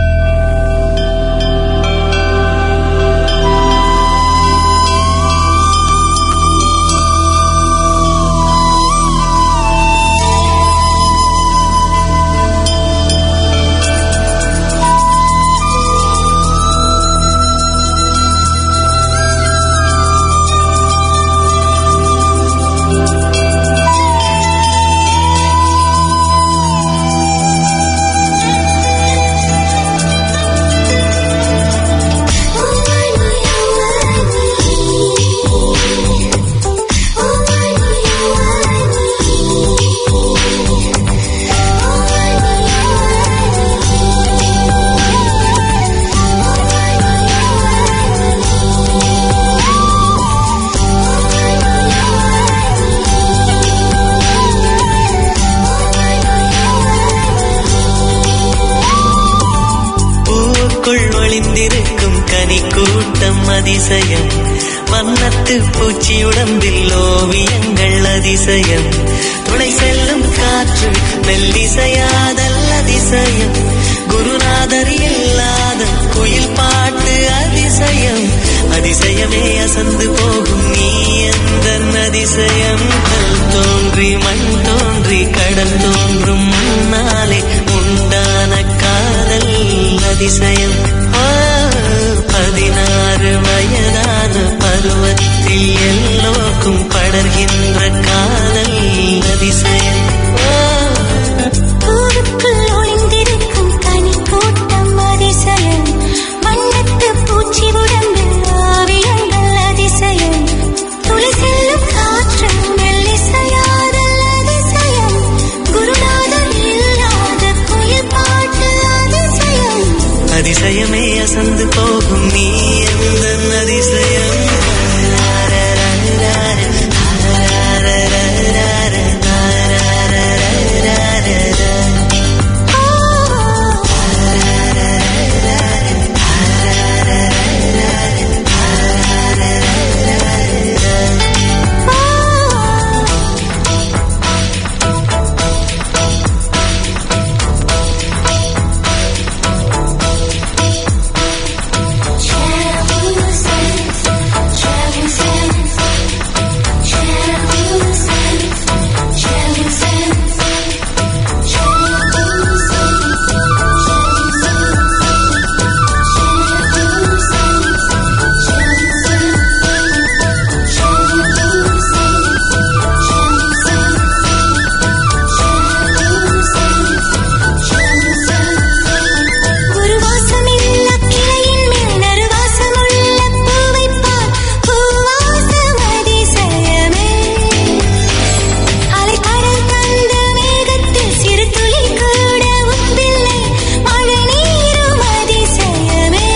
Speaker 16: பூவுக்குள் ஒளிந்திருக்கும் கனிக்கூட்டம் அதிசயம் வண்ணத்து பூச்சி உடம்பில் ஓவியங்கள் அதிசயம் துணை செல்லும் காற்று மெல்லிசையாதல் அதிசயம் குருநாதர் இல்லாத குயில் பாட்டு அதிசயம் அதிசயமே அசந்து போகும் நீ எந்த அதிசயம் கல் தோன்றி மண் தோன்றி கடல் தோன்றும் முன்னாலே உண்டான காதல் அதிசயம் ஆ, பதினாறு வயதான பருவத்தில் எல்லோருக்கும் படர்கின்ற காதல் அதிசயம் ஆ,
Speaker 3: பூவுக்குள் ஒளிந்திருக்கும் கனிக்கூட்டம் அதிசயம் வண்ணத்து பூச்சி உடம்பில் ஆவியங்கள் அதிசயம் துளி செல்லும் காற்று மெல்லிசையாதல் அதிசயம் குருநாதர் இல்லாத குயில் பாட்டு அதிசயம்
Speaker 16: அதிசயமே அசந்து போகும் நீ எந்த அதிசயம்
Speaker 3: ஒரு வாசமில்ல கிளையின் மேல் நறுவாசமுள்ள பூவைப் பார் பூவாசம் அதிசயமே அலைக்கடல் தந்த மேகத்தில் சிறு துளி கூட உப்பில்லை மழை நீரும் அதிசயமே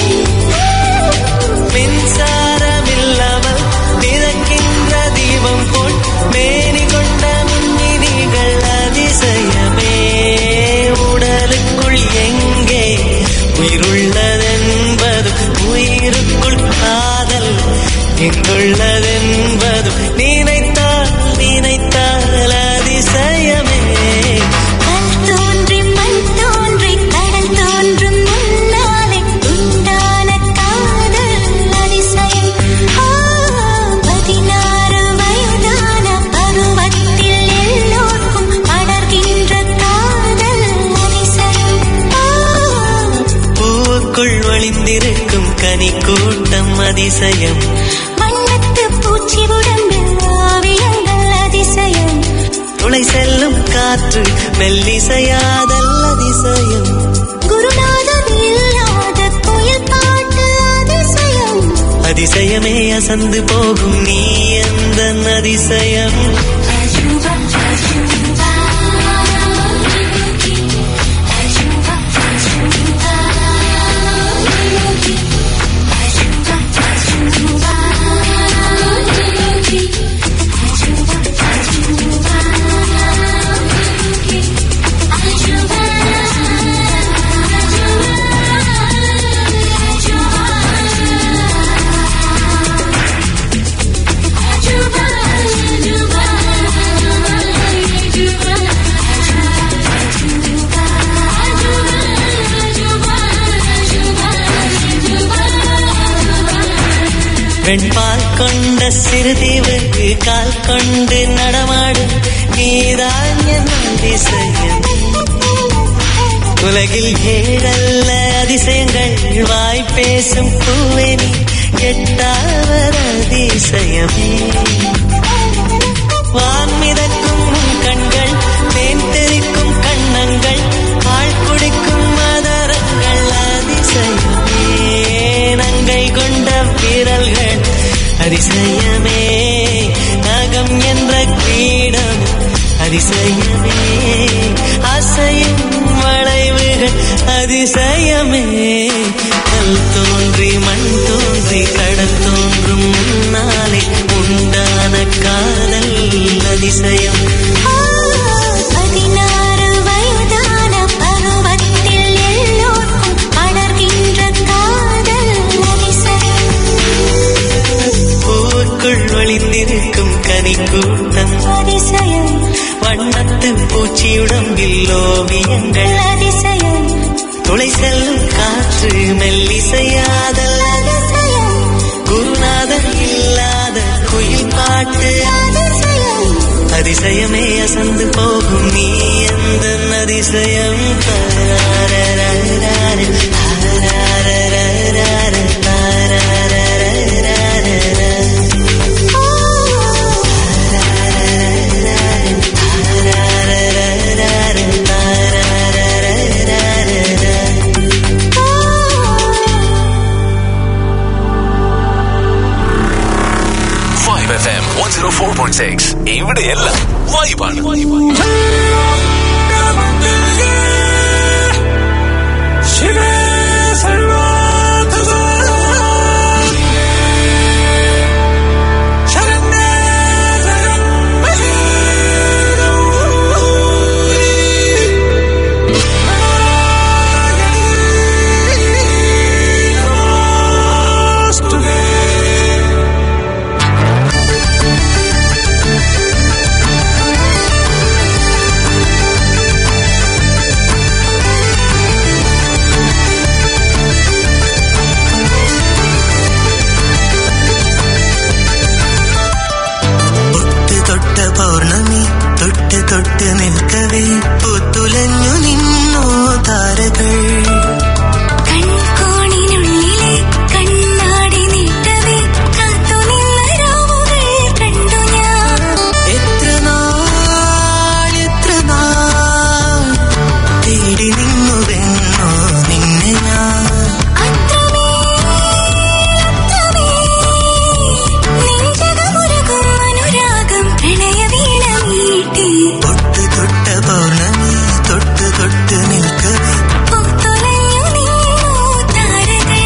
Speaker 16: மின்சாரமில்லாமல் மிதக்கின்ற தீபம் போல் மேனி கொண்ட மின்மினிகள் அதிசயமே உடலுக்குள் எங்கே உயிருள்ளதென்பது உயிருக்குள் காதல் எங்குள்ளதென்பது நினைத்தால் நினைத்தால் அதிசயமே
Speaker 3: கல் தோன்றி மண் தோன்றி கடல் தோன்றும் முன்னாலே உண்டான காதல் அதிசயம் ஆ, பதினாறு வயதான பருவத்தில் எல்லோருக்கும் படர்கின்ற காதல் அதிசயம் ஆ,
Speaker 16: பூவுக்குள் ஒளிந்திருக்கும் கனி கூட்டம் அதிசயம்
Speaker 3: வண்ணத்து பூச்சி உடம்பில் ஆவியங்கள் அதிசயம்
Speaker 16: துளை செல்லும் காற்று மெல்லிசையாதல் அதிசயம்
Speaker 3: குருநாதர் இல்லாத குயில் பாட்டு அதிசயம்
Speaker 16: அதிசயமே அசந்து போகும் நீ எந்த அதிசயம்
Speaker 3: Thank you.
Speaker 16: வெண்பால் கொண்ட சிறுதீவுக்கு கால் கொண்டு நடமாடும் நீதான் என் அதிசயம் உலகில் ஏழல்ல அதிசயங்கள் வாய் பேசும் பூவெனி எட்டாவது அதிசயமே வான் மிதக்கும் உன் கண்கள் தேன் தெறிக்கும் கண்ணங்கள் பால் குடிக்கும் மதரங்கள் அதிசயமே நங்கை கொண்ட விரல்கள் அதிசயமே நகம் என்ற கிரீடம் அதிசயமே அசையும் வளைவுகள் அதிசயமே கல் தோன்றி மண் தோன்றி கடல் தோன்றும் முன்னாலே உண்டான காதல் அதிசயம்
Speaker 3: பதினாறு வயதான பருவத்தில் எல்லோருக்கும் அடர்கின்ற காதல் அதிசயம்
Speaker 16: பூவுக்குள் ஒளிந்திருக்கும் கனி கூட்டம்
Speaker 3: அதிசயம்
Speaker 16: வண்ணத்து பூச்சியுடம்பில் ஓவியங்கள்
Speaker 3: அதிசயம்
Speaker 16: துளை செல்லும் காற்று மெல்லிசையாதல் குருநாதன் இல்லாத குயில் பாட்டு அதிசயமே அசந்து போகும் நீ எந்த அதிசயம் தாராரராரா, தாராரராரா, தாராரராரா.
Speaker 1: Five F M one zero four point six ഇവിടെയെല്ലാം വൈബാണ്
Speaker 16: തൊട്ട് തൊട്ട പൗർണമി തൊട്ട് തൊട്ട് നിൽക്കവേ പുത്തുലഞ്ഞു നിന്നോ താരകൾ
Speaker 3: കൺകോണിനുള്ളിലെ കണ്ണാടി നീട്ടവേ കാത്തുനിന്ന രാവുകൾ കണ്ടു ഞാൻ
Speaker 16: എത്ര നാൾ എത്ര നാൾ തേടി നിന്നുവെന്നോ നിന്നെ ഞാൻ
Speaker 3: നെഞ്ചകമുരുകും അനുരാഗം പ്രണയവീണ മീട്ടി
Speaker 16: തൊട്ട് തൊട്ട പൗർണമി തൊട്ട് തൊട്ട് നിൽക്കവേ
Speaker 3: പൂത്തുലഞ്ഞു നിന്നു താരകൾ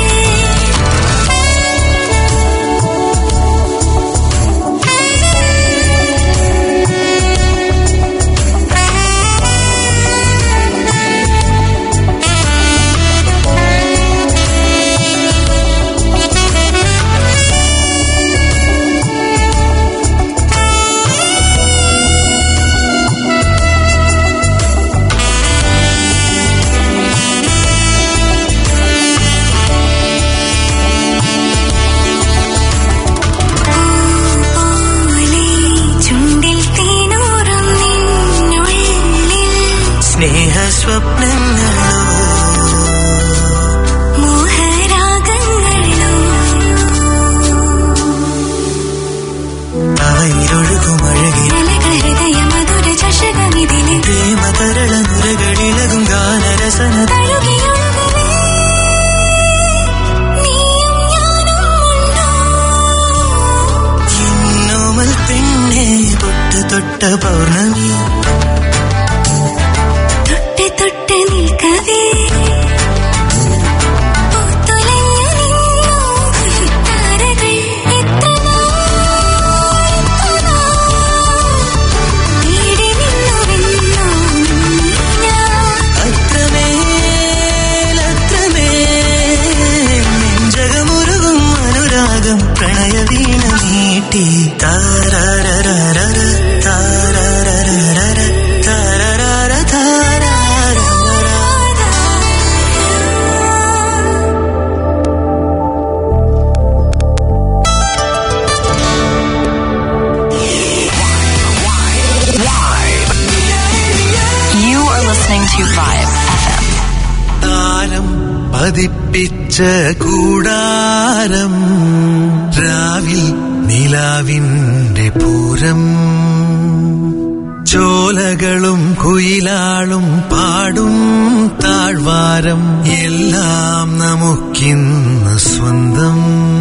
Speaker 3: പോലെ ചുണ്ടിൽ തേനൂറും നിന്നുള്ളിൽ
Speaker 16: സ്നേഹ സ്വപ്നങ്ങളോ
Speaker 3: മോഹരാഗങ്ങളോ
Speaker 16: അവയിലൊഴുകും അഴകിൽ
Speaker 3: ഹൃദയ മധുര ചഷകമിതിലെ
Speaker 16: പ്രേമതരള നിറകളിളകും ഗാനരസന
Speaker 3: തഴുകിയൊഴുകവേ നീയും ഞാനും ഉണ്ടോ
Speaker 16: എന്നോമൽ പെണ്ണെ തൊട്ട് തൊട്ട പൗർണമി
Speaker 3: തൊട്ട് തൊട്ട് നിൽക്കവേ പൂത്തുലഞ്ഞു നിന്നു താരകൾ എത്ര നാൾ, എത്ര നാൾ തേടി നിന്നുവെന്നോ ഞാൻ
Speaker 16: അത്രമേൽ അത്രമേൽ നെഞ്ചകമുരുകും അനുരാഗം പ്രണയവീണ നീട്ടി താരാരരാര താരാരരാര താരാരാര താരാര പതിപ്പിച്ച കൂടാരം രാവിൽ നിലാവിന്റെ പൂരം ചോലകളും കുയിലാളും പാടും താഴ്വാരം എല്ലാം നമുക്കിന്ന് സ്വന്തം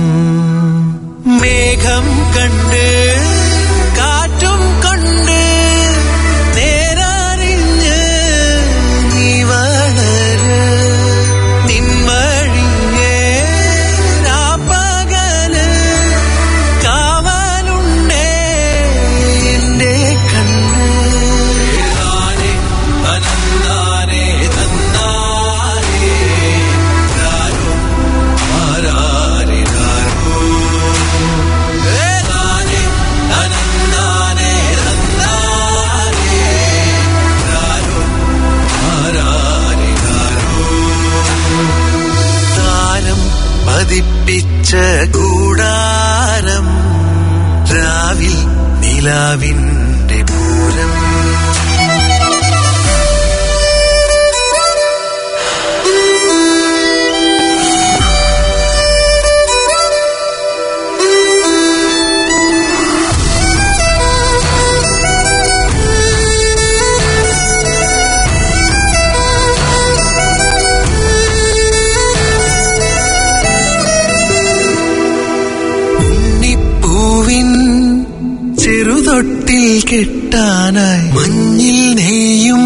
Speaker 16: മേഘം കണ്ട് കാറ്റും കൊണ്ട് നേരറിഞ്ഞ് നീ വളര് നിൻ വഴിയേ രാപ്പകല് കാവലുണ്ടേ എന്റെ കണ്ണ് അനന്താനേ തന്നാരേ രാരോ ആരാരേ രാരോ ഏതാനേ അനന്താനേ തന്നാരേ രാരോ ആരാരേ രാരോ താരം പതിപ്പിച്ച കൂടാരം രാവിൽ നിലാവിന്റെ പൂരം ഉണ്ണിപ്പൂവിൻ ചെറുതൊട്ടിൽ കെട്ടാനായി മഞ്ഞിൽ നെയ്യും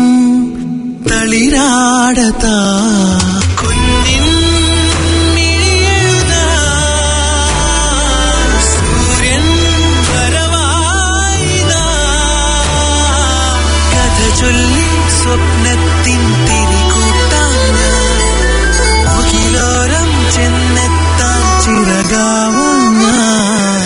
Speaker 16: തളിരാടതാ കുഞ്ഞിൻ മിഴിയെഴുതാൻ സൂര്യൻ വരവായിതാ. കഥ ചൊല്ലി സ്വപ്നത്തിൻ തിരികൂട്ടാൻ ഞാൻ മുകിലോരം ചെന്നെത്താൻ ചിറകാവാൻ ഞാൻ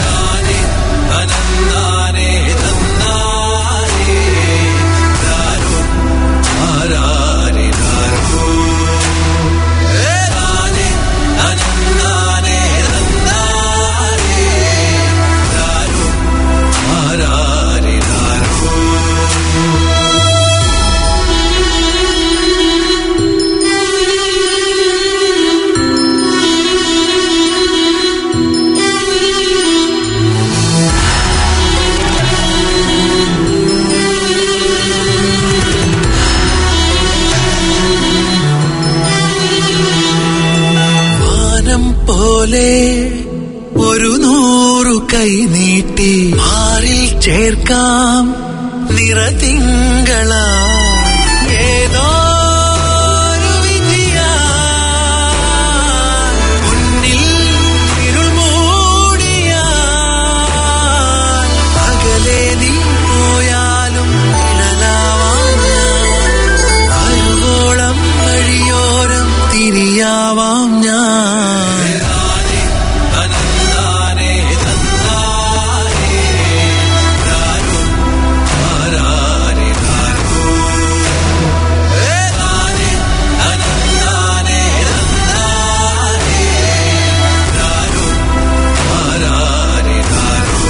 Speaker 16: അനന്താനേ തന്നാരേ രാരോ ആരാരേ രാരോ ഏതാനേ അനന്താനേ തന്നാരേ രാരോ ആരാരേ രാരോ വാനം പോലെ ഒരു നൂറു കൈ നീട്ടി മാറിൽ ചേർക്കാം നിറതിങ്കള ഏതോ ഒരു വിധിയാ മുന്നിൽ ഇരുൾ മൂടിയാ അകലെ നീ പോയാലും നിഴലാവാൻ ഞാൻ അരുവോളം വഴിയോരം തിരിയാവാം ഞാൻ അനന്താനേ തന്നാരേ രാരോ ആരാരേ രാരോ ഏതാനേ അനന്താനേ തന്നാരേ രാരോ ആരാരേ രാരോ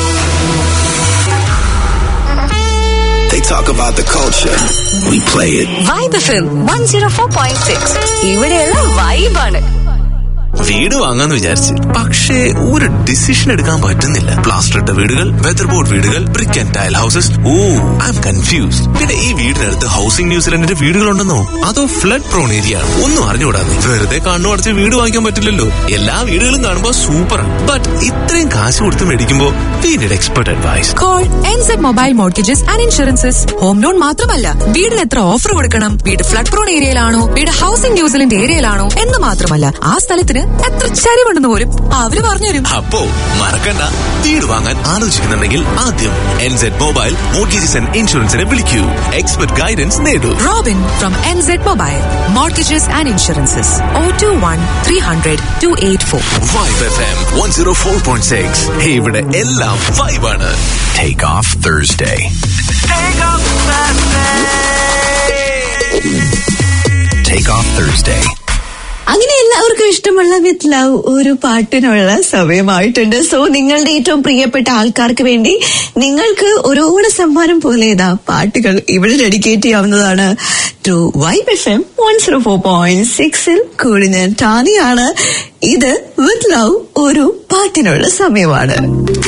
Speaker 14: They talk about the culture. We play it.
Speaker 8: Vibe F one zero four point six ഇവിടെയുള്ള വൈബാണ്
Speaker 1: വീട് വാങ്ങാന്ന് വിചാരിച്ച് പക്ഷേ ഒരു ഡിസിഷൻ എടുക്കാൻ പറ്റുന്നില്ല പ്ലാസ്റ്റർ ഇട്ട വീടുകൾ വെതർ ബോർഡ് വീടുകൾ brick and tile houses oh I am confused പിന്നെ ഈ വീടിനടുത്ത് ഹൗസിംഗ് ന്യൂസിലൻഡിന്റെ വീടുകളുണ്ടെന്നോ അതോ ഫ്ലഡ് പ്രോൺ ഏരിയ ആണ് ഒന്നും അറിഞ്ഞുകൂടാതെ വെറുതെ കണ്ണു അടച്ച് വീട് വാങ്ങിക്കാൻ പറ്റില്ലല്ലോ എല്ലാ വീടുകളും കാണുമ്പോൾ സൂപ്പർ ബട്ട് ഇത്രയും കാശ് കൊടുത്ത് മേടിക്കുമ്പോൾ we need expert advice
Speaker 12: call NZ mobile mortgages and insurances home loan മാത്രമല്ല വീടിന് എത്ര ഓഫർ കൊടുക്കണം വീട് ഫ്ലഡ് പ്രോൺ ഏരിയയിലാണോ വീട് ഹൗസിംഗ് ന്യൂസിലൻഡ് ഏരിയയിലാണോ എന്ന് മാത്രമല്ല ആ സ്ഥലത്തിന് എത്ര ചരിവുണ്ടെന്ന് പോലും അവര് പറഞ്ഞുതരും
Speaker 1: അപ്പോ മറക്കണ്ട വീട് വാങ്ങാൻ ആലോചിക്കുന്നുണ്ടെങ്കിൽ ആദ്യം എൻസെഡ് മൊബൈൽ മോർഗേജസ് ആൻഡ് ഇൻഷുറൻസിനെ വിളിക്കൂ എക്സ്പെർട്ട് ഗൈഡൻസ് നേടൂ
Speaker 12: Robin from NZ mobile mortgages and insurances O two one three hundred two eight four
Speaker 1: vibe F M one zero four point six ഇവിടെ എല്ലാം വൈബാണ്
Speaker 14: Take off Thursday. Take off Thursday.
Speaker 2: അങ്ങനെ എല്ലാവർക്കും ഇഷ്ടമുള്ള with love ഒരു പാട്ടിനുള്ള സമയമായിട്ടുണ്ട് so നിങ്ങളുടെ ഏറ്റവും പ്രിയപ്പെട്ട ആൾക്കാർക്ക് വേണ്ടി നിങ്ങൾക്ക് ഒരു ഓണ സമ്മാനം പോലെ ഇതാ പാട്ടുകൾ ഇവിടെ ഡെഡിക്കേറ്റ് ചെയ്യാവുന്നതാണ് to vibe F M one zero four point സിക്സിൽ കൂടി ഞാൻ ടാനിയാണ് ഇത് വിത്ത് ലവ് ഒരു പാട്ടിനുള്ള സമയമാണ്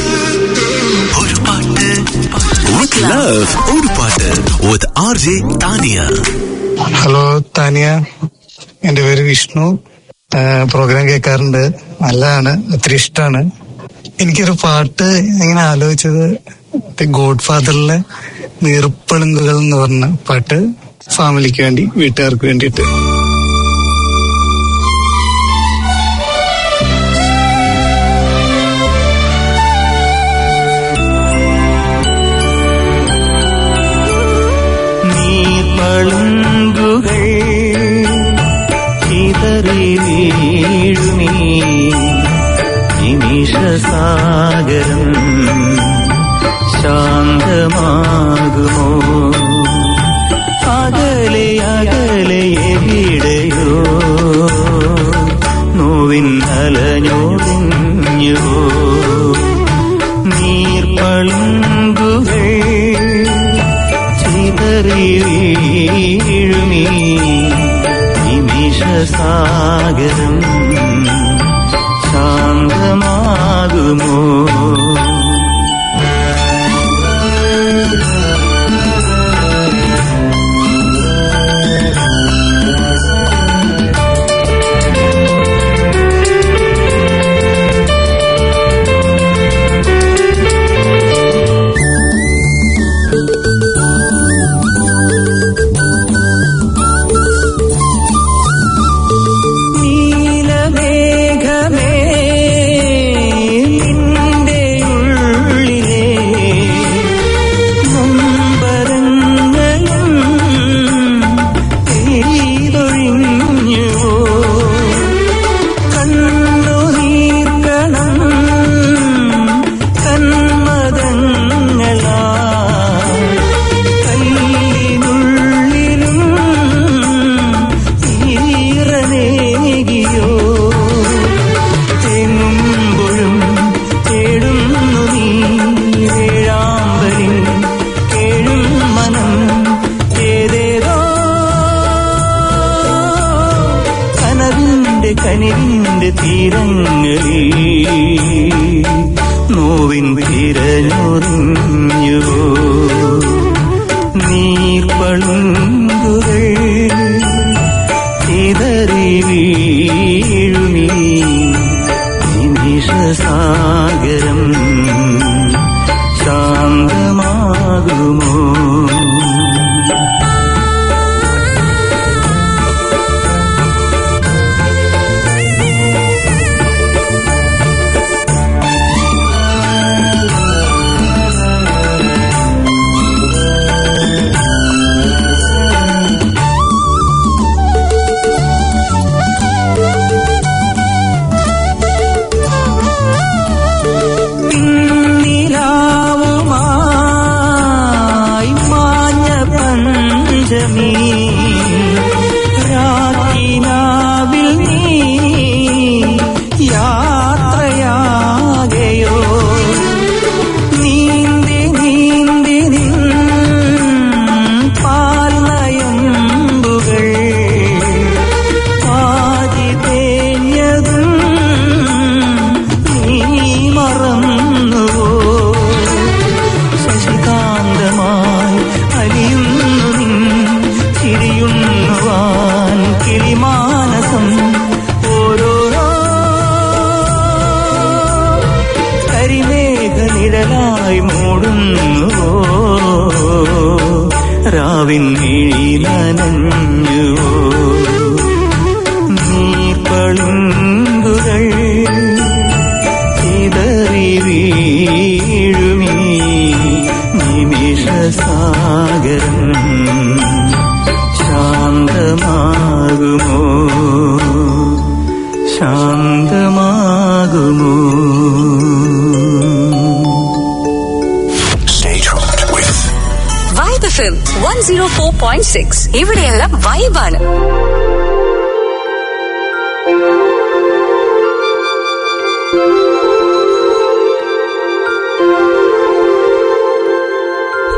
Speaker 1: With love, ഒരു പാട്ട് with RJ Tania.
Speaker 17: Hello Tania എന്റെ പേര് വിഷ്ണു പ്രോഗ്രാം കേൾക്കാറുണ്ട് നല്ലതാണ് ഒത്തിരി ഇഷ്ടമാണ് എനിക്കൊരു പാട്ട് ഇങ്ങനെ ആലോചിച്ചത് ഗോഡ് ഫാദറിലെ നീർപ്പളുങ്കുകൾ എന്ന് പറഞ്ഞ പാട്ട് ഫാമിലിക്ക് വേണ്ടി വീട്ടുകാർക്ക് വേണ്ടിയിട്ട്
Speaker 4: നീർപ്പളുങ്കുകൾ ചിതറി വീഴുമീ നിമിഷസാഗരം ശാന്തമാകുമോ അകലെ അകലെ എവിടെയോ നോവിൻ അലഞ്ഞോടിഞ്ഞുവോ നീർപ്പളുങ്കുകൾ ചിതറി വീഴുമീ നിമിഷസാഗരം ശാന്തമാകുമോ നീലമേഘമേ നിന്റെ ഉള്ളിലെ നൊമ്പരങ്ങളും പെയ്തൊഴിഞ്ഞുവോ കണ്ണുനീർക്കണം കന്മദങ്ങളാ കല്ലിനുള്ളിലും ഈറനേകിയോ തെങ്ങുമ്പോഴും തേടുന്നു നീ വേഴാമ്പലിൻ കേഴും മനം ഏതേതോ കനവിന്റെ കനിവിന്റെ തീരങ്ങളിൽ നോവിൻ തിരഞ്ഞൊറിഞ്ഞുവോ നീർപ്പളുങ്കുകൾ ചിതറി വീഴുമീ നിമിഷസാഗരം ശാന്തമാകുമോ നിലാവുമായി മാഞ്ഞ പഞ്ചമി രാക്കിനാവിൽ നീ യാത്രയാകയോ നീന്തി നീന്തി നിൻ പാൽനയമ്പുകൾ പാതി തേഞ്ഞതും നീ മറന്നുവോ ശശികാന്തമായി അലിയുന്നു നിൻ ചിരിയുണ്ണുവാൻ കിളിമാനസം ഓരോരോ കരിമേഘ നിഴലായി മൂടുന്നുവോ രാവിൻ മിഴി നനഞ്ഞുവോ നീർപ്പളുങ്കുകൾ ചിതറി വീഴുമീ നിമിഷസാഗരം ശാന്തമാകുമോ ശാന്തമാകുമോ
Speaker 8: vibe F M one zero four point six ഇവിടെയെല്ലാം വൈബാണ്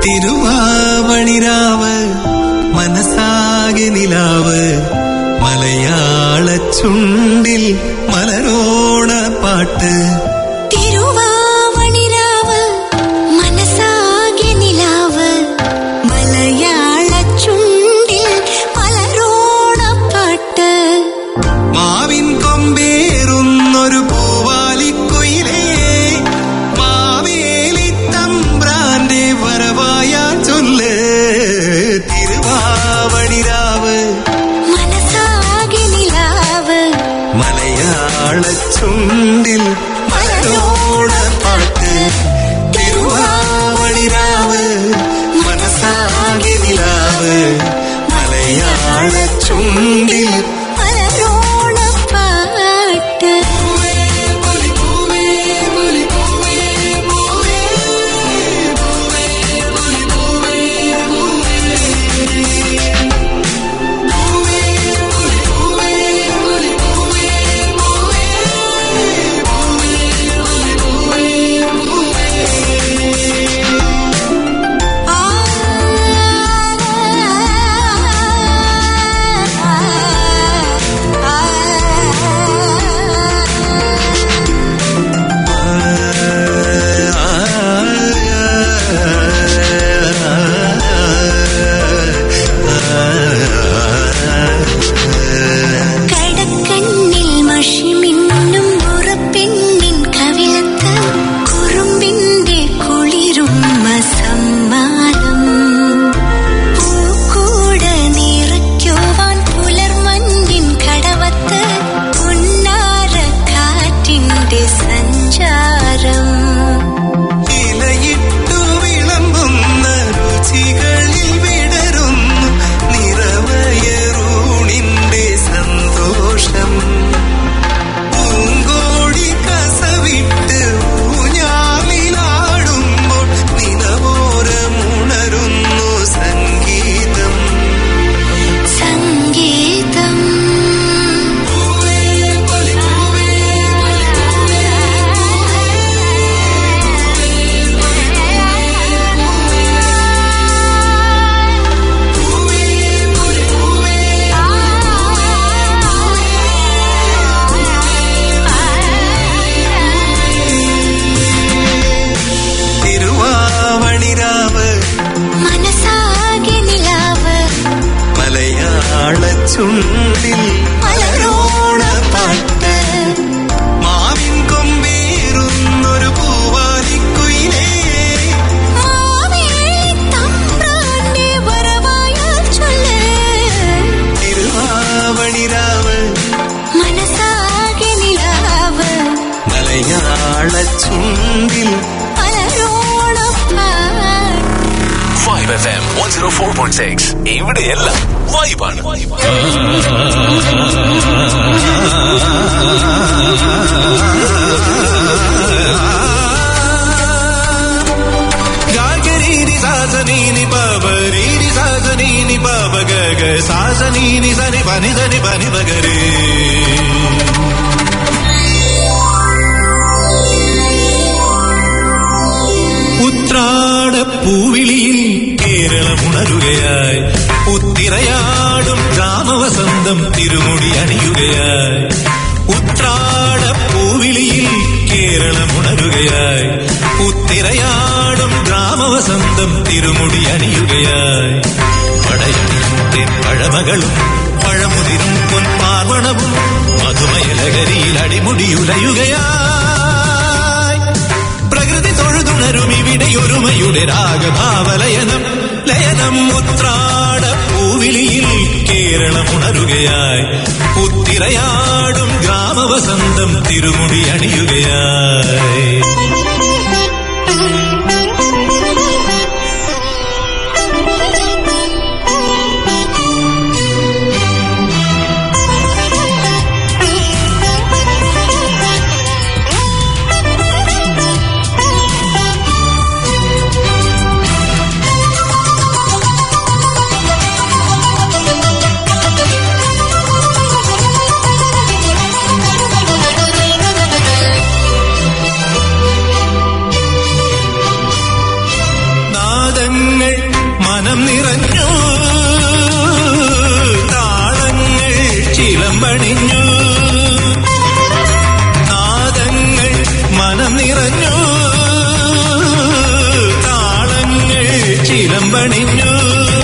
Speaker 6: തിരുവാവണിരാവ് മനസ്സാകെ നിലാവ് മലയാള ചുണ്ടിൽ മലരോണ പാട്ട്
Speaker 3: തിരുവാവണിരാവ് മനസ്സാകെ നിലാവ് മലയാള ചുണ്ടിൽ പലരോണപ്പാട്ട്
Speaker 6: മാവിൻ കൊമ്പേറുന്നൊരു പൂവാലിക്കുയിലേ മാവേലി തമ്പ്രാന്റെ വരവായ ചൊല്ല് തിരുവാവണിരാവ്
Speaker 3: മനസ്സാകെ നിലാവ്
Speaker 6: മലയാള ചുണ്ടിൽ മലരോണ പാട്ട് തിരുവാവണിരാവ് മനസ്സാകെ നിലാവ് മലയാള ചുണ്ടിൽ
Speaker 3: പലരോണപ്പാട്ട് കടക്കണ്ണിൽ മഷിമിന്നും ഉറപ്പെണ്ണിൻ കവിളത്ത് കുറുമ്പിന്റെ കുളിരും സമ്മാനം പൂക്കൂട നിറയ്ക്കുവാൻ പുലർമഞ്ഞിൻ കടവത്ത് പുന്നാര കാറ്റിന്റെ സഞ്ചാരം
Speaker 6: ഇലയിട്ടു വിളമ്പുന്ന രുചികളിൽ വിടരുന്നു നിറവയറൂണിന്റെ സന്തോഷം പൂങ്കോടി കസവിട്ട് ഊഞ്ഞാലിലാടുമ്പോൾ നിലവോരമുണരുന്നു സംഗീതം
Speaker 3: സംഗീതം
Speaker 6: തിരുവാവണിരാവ്
Speaker 3: മനസ്സാകെ നിലാവ്
Speaker 6: മലയാള ചുണ്ടിൽ മലരോണ പാട്ട് മാവിൻ കൊമ്പേറുന്നൊരു പൂവാലിക്കുയിലേ
Speaker 3: മാവേലി തമ്പ്രാന്റെ വരവായാൽ ചൊല്ല്
Speaker 6: തിരുവാവണിരാവ്
Speaker 3: മനസ്സാകെ നിലാവ്
Speaker 6: മലയാള ചുണ്ടിൽ
Speaker 3: പലരോണപ്പാട്ട്
Speaker 1: five F M one zero four point six ഇവിടെയെല്ലാം വൈബാണ്
Speaker 6: ഗാഗരീനി സാസനീനി പവരീനി സാസനീനി പവ ഗഗ സാസനീനി സനി പനി സനി പനി പകരേ ഉത്രാടപ്പൂവിളിയിൽ കേരളമുണരുകയായി ഉത്തിരയാടും ഗ്രാമവസന്തം തിരുമുടി അണിയുകയായി ഉത്രാടപ്പൂവിളിയിൽ കേരളമുണരുകയായി ഉത്തിരയാടും ഗ്രാമവസന്തം തിരുമുടി അണിയുകയായി പടയണിന്റെ പഴമകളും പഴമുതിരും പൊൻപാർവണവും മധുമയലകരിയിൽ അടിമുടിയുലയുകയായി പ്രകൃതി തൊഴുതുണരും ഇവിടെ ഒരുമയുടെ രാഗഭാവലയനം ലയനം ഉത്രാട പൂവിളിയിൽ കേരളം ഉണരുകയായി ഉത്തിരയാടും ഗ്രാമവസന്തം തിരുമുടി അണിയുകയായി മനം നിറഞ്ഞു താളങ്ങൾ ചിലമ്പണിഞ്ഞു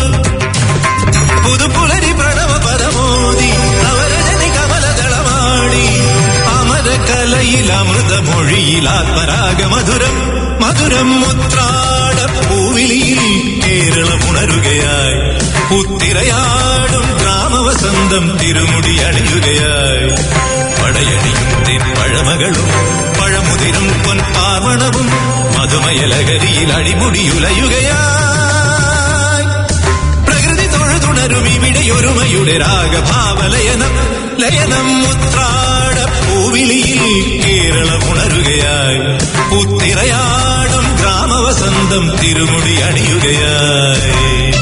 Speaker 6: പുതുപുലരി പ്രണവ പരമോദി നവരജനി കമലദളമാടി അമരകലയിൽ അമൃതമൊഴിയിൽ ആത്മരാഗ മധുരം മധുരം മുത്രാട പൂവിളിയിൽ കേരളം ഉണരുകയായി പുത്തിരയാടും ഗ്രാമവസന്തം തിരുമുടി അണിയുകയായി പടയണിയും പഴമകളും പഴമുതിരും പൊൻപാർവണവും മധുമയലകരിയിൽ അടിമുടിയുലയുകയായി പ്രകൃതി തൊഴുതുണരും ഇവിടെ ഒരുമയുടെ രാഗഭാവലയനം ലയനം മുത്രാട പൂവിളിയിൽ കേരളം ഉണരുകയായി പുത്തിരയാടും ഗ്രാമവസന്തം തിരുമുടി അണിയുകയായി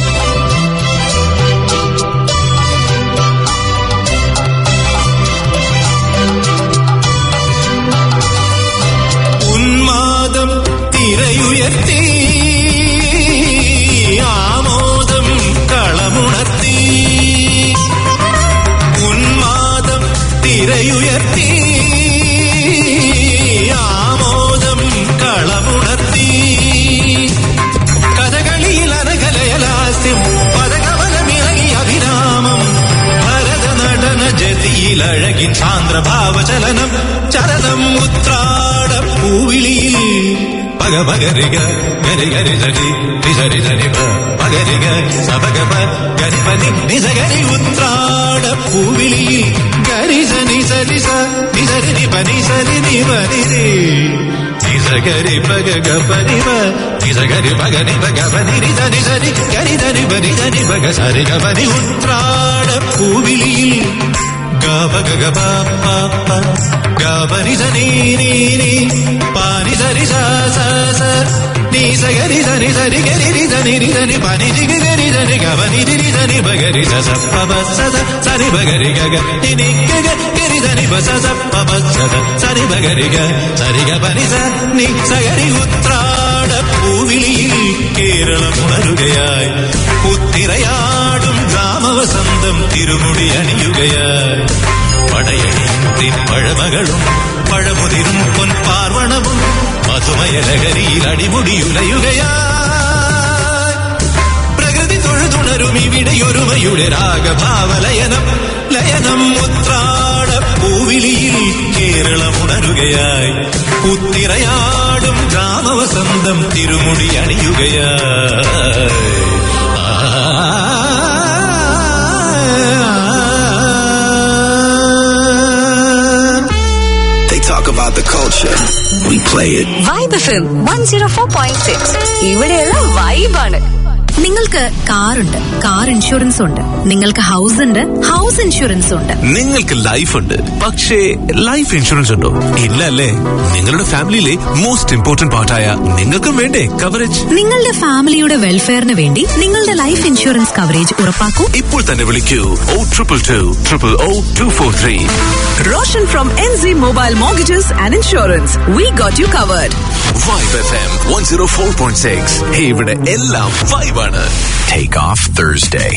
Speaker 6: ഉന്മാദം തിരയുയർത്തി ആമോദം കളമുണർത്തി ഉന്മാദം തിരയുയർത്തി ആമോദം കളമുണർത്തി കഥകളിയിൽ അനകലയലാസ്യം പദകമലമിറങ്ങി അഭിരാമം ഭരതനടന ജതിയിൽ അഴകിൻ സാന്ദ്രഭാവചലനം ചലനം ഉത്രാട പൂവിളിയിൽ പക പകരിക ഗരി ഗരി ജരി നിസരി ജനി പകരിക സപക ഗരി പനി നിസഗരി ഉത്രാട പൂവിളിയിൽ ഗരി ജനി സരി സ നിസരി നി പനി സരി നി പനി രി നിസഗരി പക ഗ പനി പ നിസഗരി പക നി പക പനി രി ധനി സരി ഗരി ധനി പനി ധനി പക സരി ഗ പനി ഉത്രാട പൂവിളിയിൽ ഗാപക ഗ പ പ പ ഗാപനി ധനി നീ നീ പാനി ധരി സ സ സ നീ സഗരി ധനി ധരി ഗരി രി ധനി രി ധനി പാനി ജി ഗരി ധനി ഗവനി രി രി ധനി ബഗരി സ സ പ പ സ സ സരി ബഗരി ഗ ഗ നി നി ഗ ഗ ഗരി ധനി പ സ സ പ പ സ സ സരി ബഗരി ഗ സരി ഗ പനി സ നി സഗരി ഉത്രാട പൂവിളിയിൽ കേരളം ഉണരുകയായി പുത്തിരയാടും ഗ്രാമവസന്തം തിരുമുടി അണിയുകയായി പടയണിയും പഴമകളും പഴമുതിരും പൊൻപാർവണവും മധുമയലകരിയിൽ അടിമുടിയുലയുകയായി പ്രകൃതി തൊഴുതുണരും ഇവിടെ ഒരുമയുടെ രാഗഭാവലയനം ലയനം മുത്രാട പൂവിളിയിൽ കേരളം ഉണരുകയായി പുത്തിരയാടും ഗ്രാമവസന്തം തിരുമുടി അണിയുകയായി
Speaker 14: They talk about the culture. We play it.
Speaker 8: Vibe F M one zero four point six ഇവിടെയെല്ലാം വൈബാണ്
Speaker 7: നിങ്ങൾക്ക് കാറുണ്ട് കാർ ഇൻഷുറൻസ് ഉണ്ട് നിങ്ങൾക്ക് ഹൗസ് ഉണ്ട് ഹൗസ് ഇൻഷുറൻസ് ഉണ്ട്
Speaker 1: നിങ്ങൾക്ക് ലൈഫ് ഉണ്ട് പക്ഷേ ലൈഫ് ഇൻഷുറൻസ് ഉണ്ടോ ഇല്ല അല്ലേ നിങ്ങളുടെ ഫാമിലിയിലെ മോസ്റ്റ് ഇമ്പോർട്ടന്റ് പാർട്ടായ നിങ്ങൾക്കും വേണ്ടേ കവറേജ്
Speaker 7: നിങ്ങളുടെ ഫാമിലിയുടെ വെൽഫെയറിന് വേണ്ടി നിങ്ങളുടെ ലൈഫ് ഇൻഷുറൻസ് കവറേജ് ഉറപ്പാക്കൂ
Speaker 1: ഇപ്പോൾ തന്നെ വിളിക്കൂ O triple two triple O two four three
Speaker 12: Roshan from NZ Mobile Mortgages and Insurance. We got you covered.
Speaker 1: Vibe F M one zero four point six ഇവിടെ എല്ലാം വൈബാണ്
Speaker 14: Take off Thursday.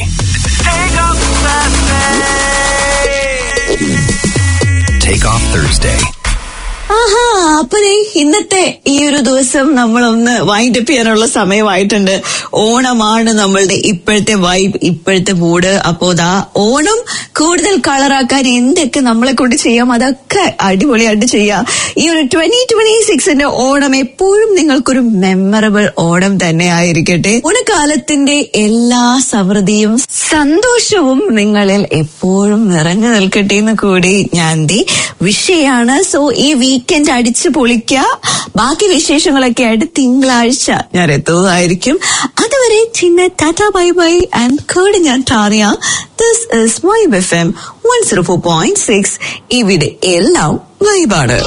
Speaker 14: Take off Thursday.
Speaker 2: ആഹാ അപ്പൊ ദേ ഇന്നത്തെ ഈ ഒരു ദിവസം നമ്മളൊന്ന് wind up ചെയ്യാനുള്ള സമയമായിട്ടുണ്ട് ഓണമാണ് നമ്മളുടെ ഇപ്പോഴത്തെ വൈബ് ഇപ്പോഴത്തെ മൂഡ് അപ്പോ ദാ ഓണം കൂടുതൽ കളറാക്കാൻ എന്തൊക്കെ നമ്മളെ കൊണ്ട് ചെയ്യാം അതൊക്കെ അടിപൊളിയായിട്ട് ചെയ്യാം ഈ ഒരു ട്വന്റി ട്വന്റി സിക്സിന്റെ ഓണം എപ്പോഴും നിങ്ങൾക്കൊരു മെമ്മറബിൾ ഓണം തന്നെ ആയിരിക്കട്ടെ ഓണക്കാലത്തിന്റെ എല്ലാ സമൃദ്ധിയും സന്തോഷവും നിങ്ങളിൽ എപ്പോഴും നിറഞ്ഞു നിൽക്കട്ടെ എന്ന് കൂടി ഞാൻ ദേ വിഷയാണ് സോ ഈ വീക്കെൻഡ് അടിച്ചു പൊളിക്ക ബാക്കി വിശേഷങ്ങളൊക്കെ ആയിട്ട് തിങ്കളാഴ്ച ഞാൻ എത്തുന്നതായിരിക്കും അതുവരെ ചിന്ന ടാറ്റ ബൈ ബൈ ആൻഡ് കേട് ഞാൻ Tania this is vibe F M one zero four point six ഇവിടെ എല്ലാം വൈബാണ്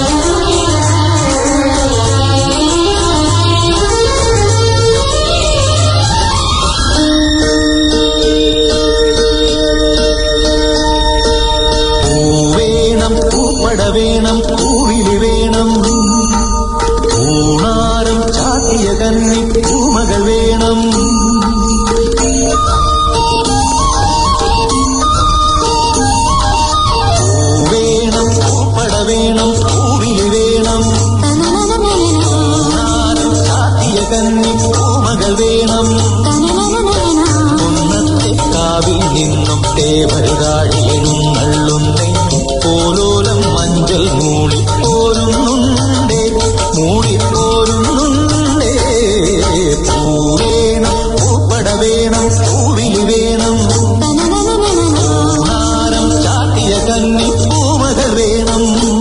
Speaker 3: Thank you.
Speaker 6: കുന്നത്തെ കാവിൽ നിന്നും തേവരുകാഴിയെഴുന്നള്ളുന്നേ പോലോലം മഞ്ചൽ മൂളി പോരുന്നുണ്ടേ മൂളി പോരുന്നുണ്ടേ പൂവേണം പൂപ്പട വേണം പൂവിലി വേണം പൂഹാരം ചാട്ടിയ കന്നി പൂമകൾ വേണം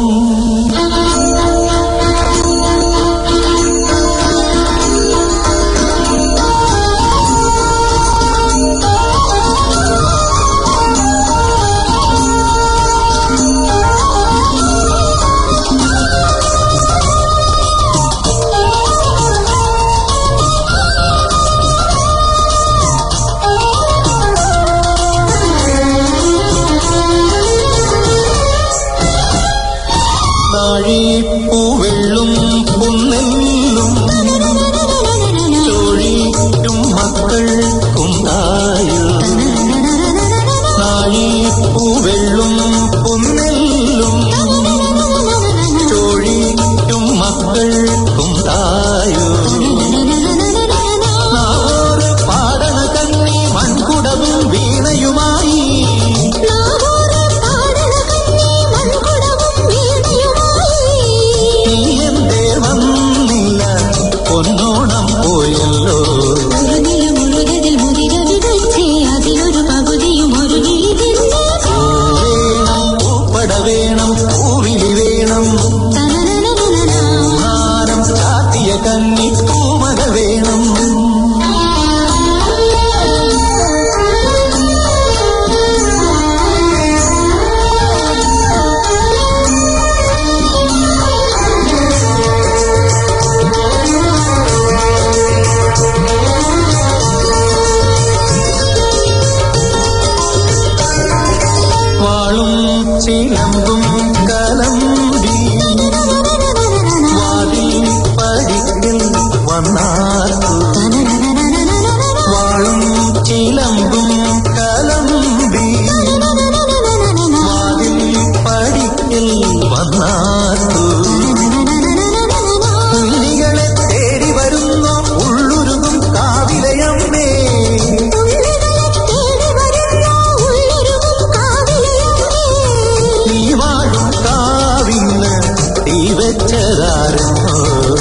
Speaker 6: നാഴിപ്പൂവെള്ളും പുന്നെല്ലും ചോഴിക്കും മക്കൾക്കും തായോ നാഴിപ്പൂവെള്ളും പുന്നെല്ലും ചോഴിക്കും മക്കൾക്കും തായോ നാവോട് പാടണ കണ്ണി മൺകുടവും വീണയുമായി നീ എന്തേ വന്നില്ല പൊന്നോണം പോയല്ലോ വേണം പൂപ്പട വേണം പൂവിലി വേണം പൂഹാരം ചാത്തിയ കന്നി പൂമക വേണം വാളും ചിലമ്പും കലമ്പി വാതിൽ പടിക്കൽ വന്നാർക്കു വാളും ചിലമ്പും കലമ്പി വാതിൽ പടിക്കൽ വന്നാർക്കു കുഞ്ഞികളെ തേടി വരുന്ന ഉള്ളുരുകും കാവിലയമ്മേ നീ വാഴും കാവിന്ന് തീ വെച്ചതാരോ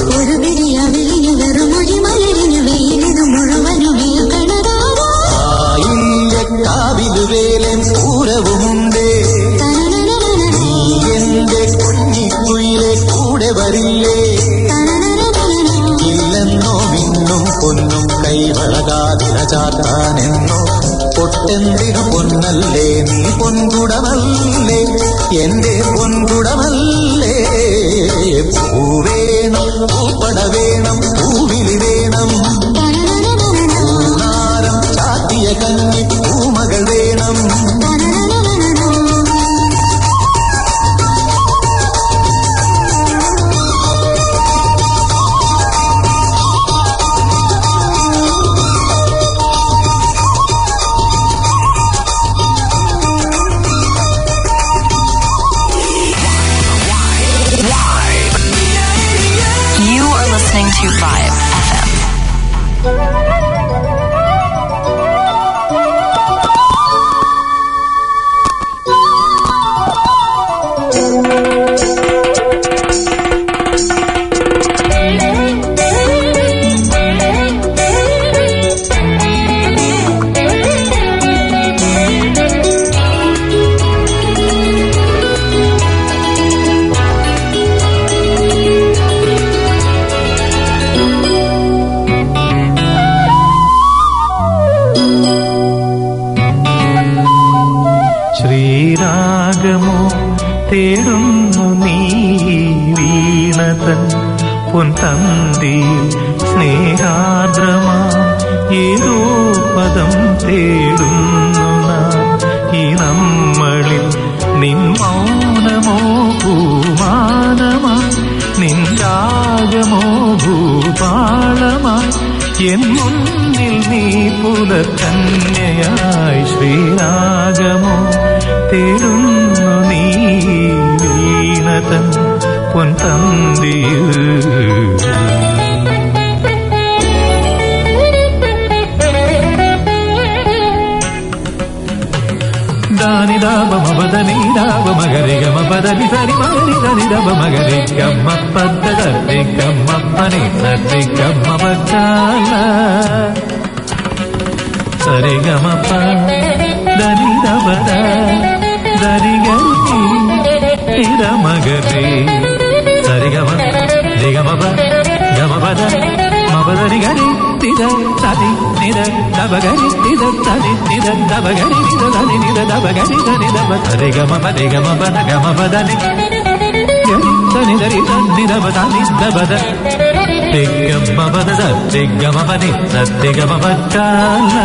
Speaker 6: ആയില്ല കാവിലു വേലൻ പൂരവുമുണ്ടേ നീ എന്റെ കുഞ്ഞിക്കുയിലെ കൂടെ വരില്ലേ ഇല്ലെന്നോ മിന്നും പൊന്നും കൈവളകാതിര ചാത്താനെന്നോ പൊട്ടെന്തിനു പൊന്നല്ലേ നീ പൊൻകുടമല്ലേ എന്റെ പൊൻകുടമല്ലേ പൂവേണം പൂപ്പട വേണം പൂവിലി വേണം പൂനാരം ചാത്തിയ കന്നി പൂമകൾ വേണം
Speaker 5: You are listening to Vibe FM.
Speaker 4: ശ്രീരാഗമോ തേടുന്നു നീ വീണതൻ പൊൻതന്തി സ്നേഹാർദ്രമാ ഏതോ പദം തേടുന്നു നാം ഈ നമ്മളിൽ നിൻ മൗനമോ ഭൂമാനമായി നിൻ രാഗമോ ഭൂപാളമായി എൻ മുന്നിൽ നീ പുലക്കന്യയായി ശ്രീരാഗമോ തേടുന്നു നീ വീണതൻ പൊൻതന്തിയിൽ
Speaker 6: దాని దాబ మపద నీ దాబ మగరి గమ పద ని సరి మగరి దని దబ మగరి గమ్మ పద్ద దరి గమ్మ పని సరి గమ్మ పచ్చాల సరి గమ ప దని దబద దరి గరి నిద మగరి సరి గమ రి గమ ప గమ పద మపదని గరి నిద సరి నిద దబ గరి నిద సరి నిద దబ గరి నిద సరి నిద దబ గరి దని దబ సరి గమ పది గమ పద గమ పదని గరి సని దరి సని దబ సని దబ ద గమ పద ద గమ పని సత్తి గమ పచ్చాల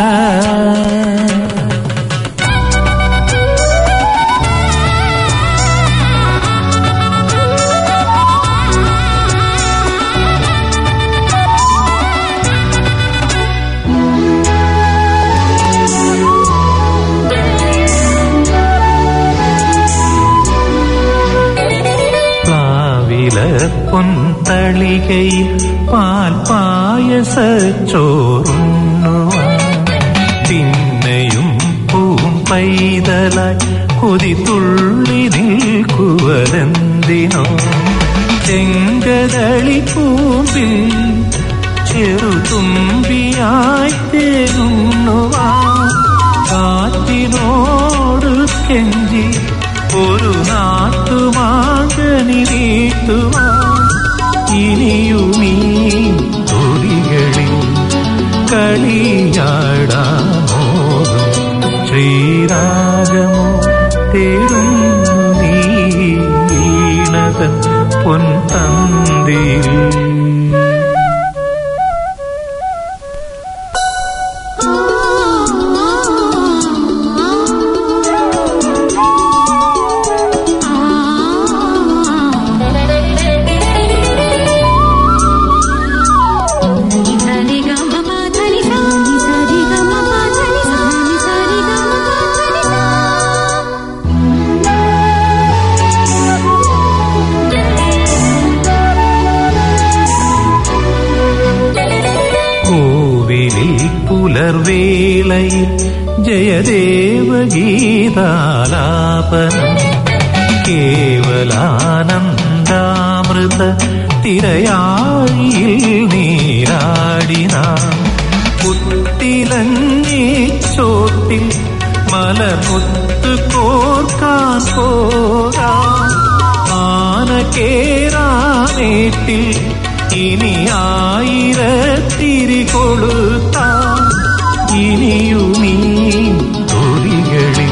Speaker 6: പ്ലാവില പൊന്തളികയിൽ പാൽ പായസ ചോറുണ്ണുവാൻ പിന്നെയും പൂം പൈതലായി കൊതി തുള്ളി നിൽക്കുവതെന്തിനോ ചെങ്കതളി പൂമ്പിൽ ചെറുതുമ്പിയായി തേങ്ങുന്നുവാൻ കാറ്റിനോട് കെഞ്ചി ഒരു നാട്ടുമാകനി വീട്ടുവാൻ ഇനിയുമീ തൊടികളിൽ കളിയാടാമോതും ശ്രീരാഗമോ തേടുന്നു നീ വീണതൻ പൊൻതന്തിയിൽ കോവിലിൽ പുലർവേളയിൽ ജയദേവ ഗീതാലാപനം കേവലാനന്ദാമൃത തിരയാഴിയിൽ നീരാടിന പുത്തിലങ്ങി ചോട്ടിൽ മലമുത്ത് കോർക്കാൻ പോകാ ആന കേറാനേട്ടിൽ ഇനി ആയിരത്തിരി കൊളുത്താൻ ഇനിയുമീ തൊടികളിൽ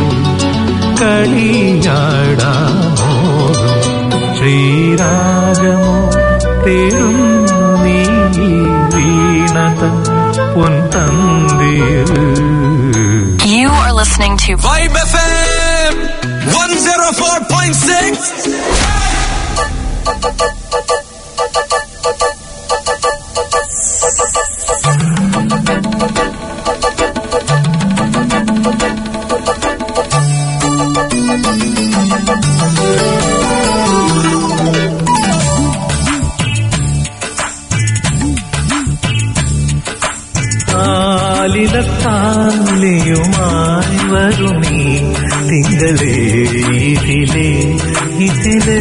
Speaker 6: കളിയാടാമോതും ശ്രീരാഗമോ തേടുന്നു നീ വീണതൻ പൊൻതന്തിയിൽ
Speaker 5: You are listening to
Speaker 15: Vibe FM 104.6.
Speaker 6: ആലിലത്താലിയുമായി വരുമീ തിങ്കളേ ഇതിലേ ഇതിലേ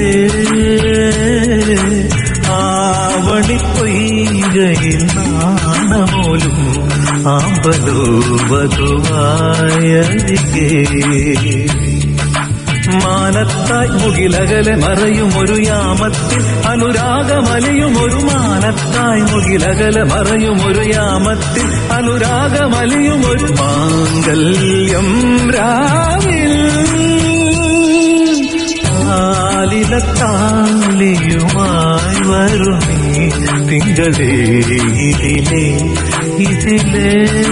Speaker 6: ആവണി പൊയ്കയിൽ നാണമോലും ആമ്പലോ വധുവായരികേ മാനത്തായി മുകിലകലെ മറയും ഒരു യാമത്തിൽ അനുരാഗമലയും ഒരു മാനത്തായി മുകിലകലെ മറയും ഒരു യാമത്തിൽ അനുരാഗമലയും ഒരു മാംഗല്യം രാവിൽ താലിലത്താലിയുമായി വരുമേ തിങ്കളേ ഇതിലേ ഇതിലേ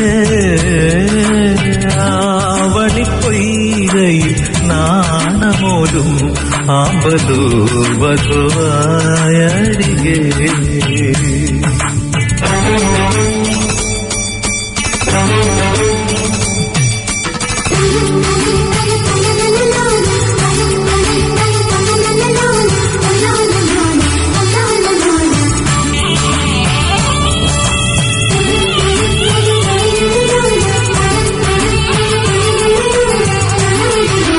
Speaker 6: ആവണി പൊയ്കയിൽ നാണമോലും ആമ്പലോ വധുവായരികേ
Speaker 3: Thank you.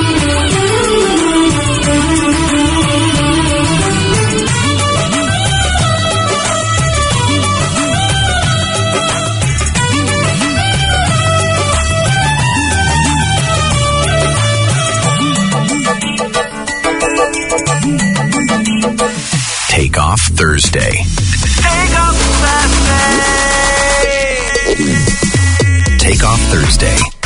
Speaker 18: Thursday. Take Off Thursday